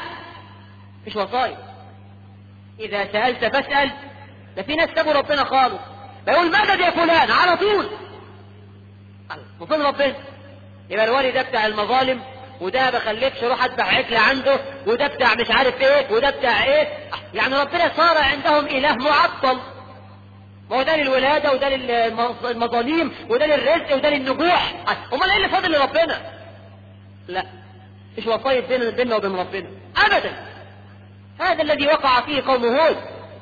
مش وصايا إذا سألت فاسأل ده في ناس سابوا ربنا خالص بيقول مدد يا فلان على طول وفين ربنا يبقى الولي ده بتاع المظالم وده بخليكش روح ادفع عجل عنده وده بتاع مش عارف ايه وده بتاع ايه يعني ربنا صار عندهم اله معطل ما هو ده للولادة وده للمظاليم وده للرزق وده للنجوح امال ايه اللي فاضل لربنا لا مش وصاية بيننا بيننا وبين ربنا ابدا هذا الذي وقع فيه قوم هود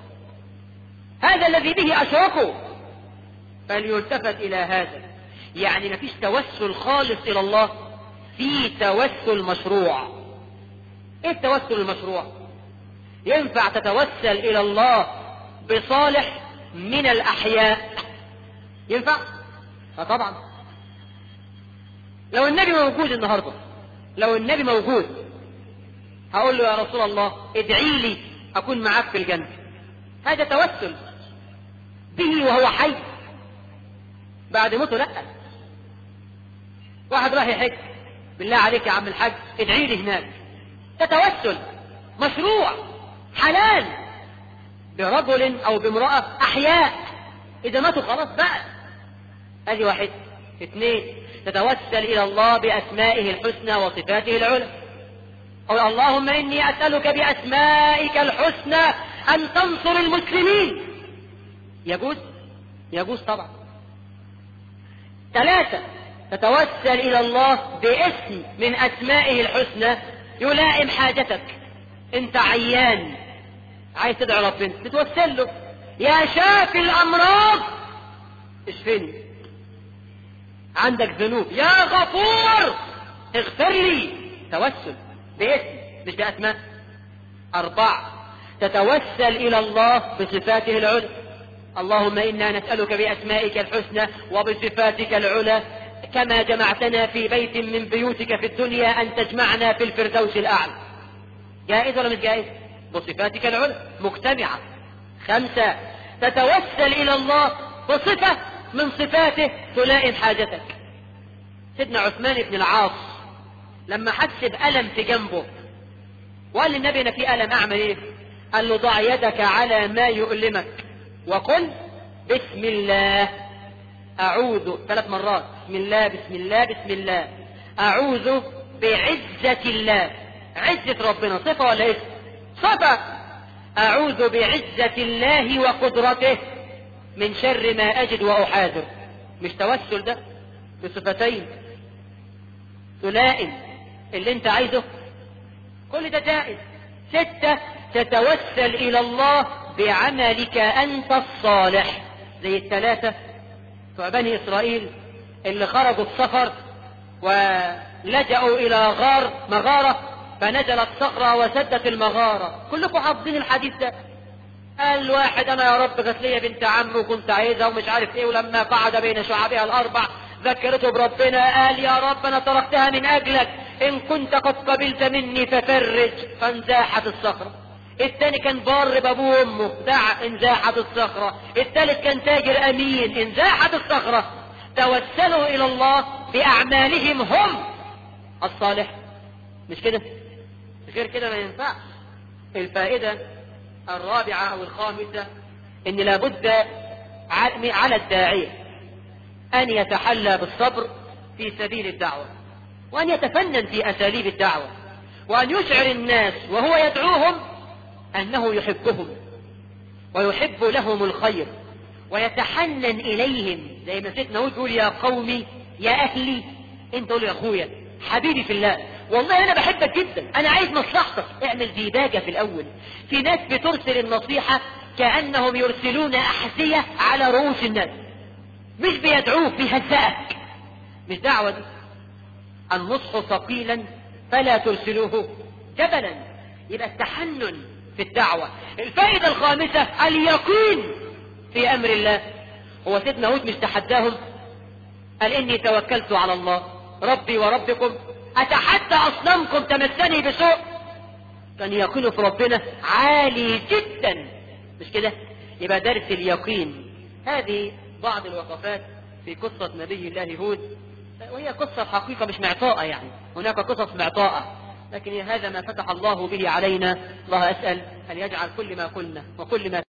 هذا الذي به اشركوا فليلتفت الى هذا يعني ما فيش توسل خالص الى الله في توسل مشروع ايه التوسل المشروع ينفع تتوسل الى الله بصالح من الأحياء ينفع؟ اه طبعا لو النبي موجود النهاردة لو النبي موجود هقول له يا رسول الله ادعي لي أكون معاك في الجنة هذا توسل به وهو حي بعد موته لا واحد راح يحج بالله عليك يا عم الحاج ادعي لي هناك ده توسل مشروع حلال برجل او بامرأة احياء اذا ماتوا خلاص بقى ادي واحد اثنين تتوسل الى الله باسمائه الحسنى وصفاته العلى قل اللهم اني اسألك باسمائك الحسنى ان تنصر المسلمين يجوز يجوز طبعا ثلاثة تتوسل الى الله باسم من اسمائه الحسنى يلائم حاجتك انت عيان عايز تدعي ربنا تتوسل له يا شافي الامراض اشفني عندك ذنوب يا غفور اغفر لي توسل باسم مش باسماء أربعة تتوسل إلى الله بصفاته العلى اللهم إنا نسألك بأسمائك الحسنى وبصفاتك العلى كما جمعتنا في بيت من بيوتك في الدنيا أن تجمعنا في الفردوس الأعلى جائز ولا مش جائز بصفاتك العلى مجتمعة خمسة تتوسل إلى الله بصفة من صفاته تلائم حاجتك سيدنا عثمان بن العاص لما حس بألم في جنبه وقال للنبي أنا في ألم أعمل إيه قال له ضع يدك على ما يؤلمك وقل بسم الله أعوذ ثلاث مرات بسم الله بسم الله بسم الله أعوذ بعزة الله عزة ربنا صفة ولا اسم صفة أعوذ بعزة الله وقدرته من شر ما أجد وأحاذر مش توسل ده بصفتين تلائم اللي انت عايزه كل ده جائز ستة تتوسل إلى الله بعملك أنت الصالح زي الثلاثة بتوع بني إسرائيل اللي خرجوا السفر ولجأوا إلى غار مغارة فنزلت صخرة وسدت المغارة كلكم حافظين الحديث ده قال واحد أنا يا رب جات لي بنت عم وكنت عايزها ومش عارف إيه ولما قعد بين شعبها الأربع ذكرته بربنا قال يا رب أنا تركتها من أجلك إن كنت قد قبلت مني ففرج فانزاحت الصخرة الثاني كان بار بابوه وامه دع انزاحت الصخرة الثالث كان تاجر امين انزاحت الصخرة توسلوا الى الله باعمالهم هم الصالح مش كده غير كده ما ينفعش الفائدة الرابعة او الخامسة ان لابد على الداعية ان يتحلى بالصبر في سبيل الدعوة وان يتفنن في اساليب الدعوة وان يشعر الناس وهو يدعوهم أنه يحبهم ويحب لهم الخير ويتحنن إليهم زي ما سيدنا يقول يا قومي يا أهلي أنت قول يا أخويا حبيبي في الله والله أنا بحبك جدا أنا عايز مصلحتك اعمل ديباجة في الأول في ناس بترسل النصيحة كأنهم يرسلون أحذية على رؤوس الناس مش بيدعوك بيهزئك مش دعوة دي النصح ثقيلا فلا ترسلوه جبلا يبقى التحنن في الدعوة الفائدة الخامسة اليقين في أمر الله هو سيدنا هود مش تحداهم قال إني توكلت على الله ربي وربكم أتحدى أصنامكم تمسني بسوء كان يقينه في ربنا عالي جدا مش كده يبقى درس اليقين هذه بعض الوقفات في قصة نبي الله هود وهي قصة حقيقة مش معطاءة يعني هناك قصص معطاءة لكن هذا ما فتح الله به علينا الله أسأل أن يجعل كل ما قلنا وكل ما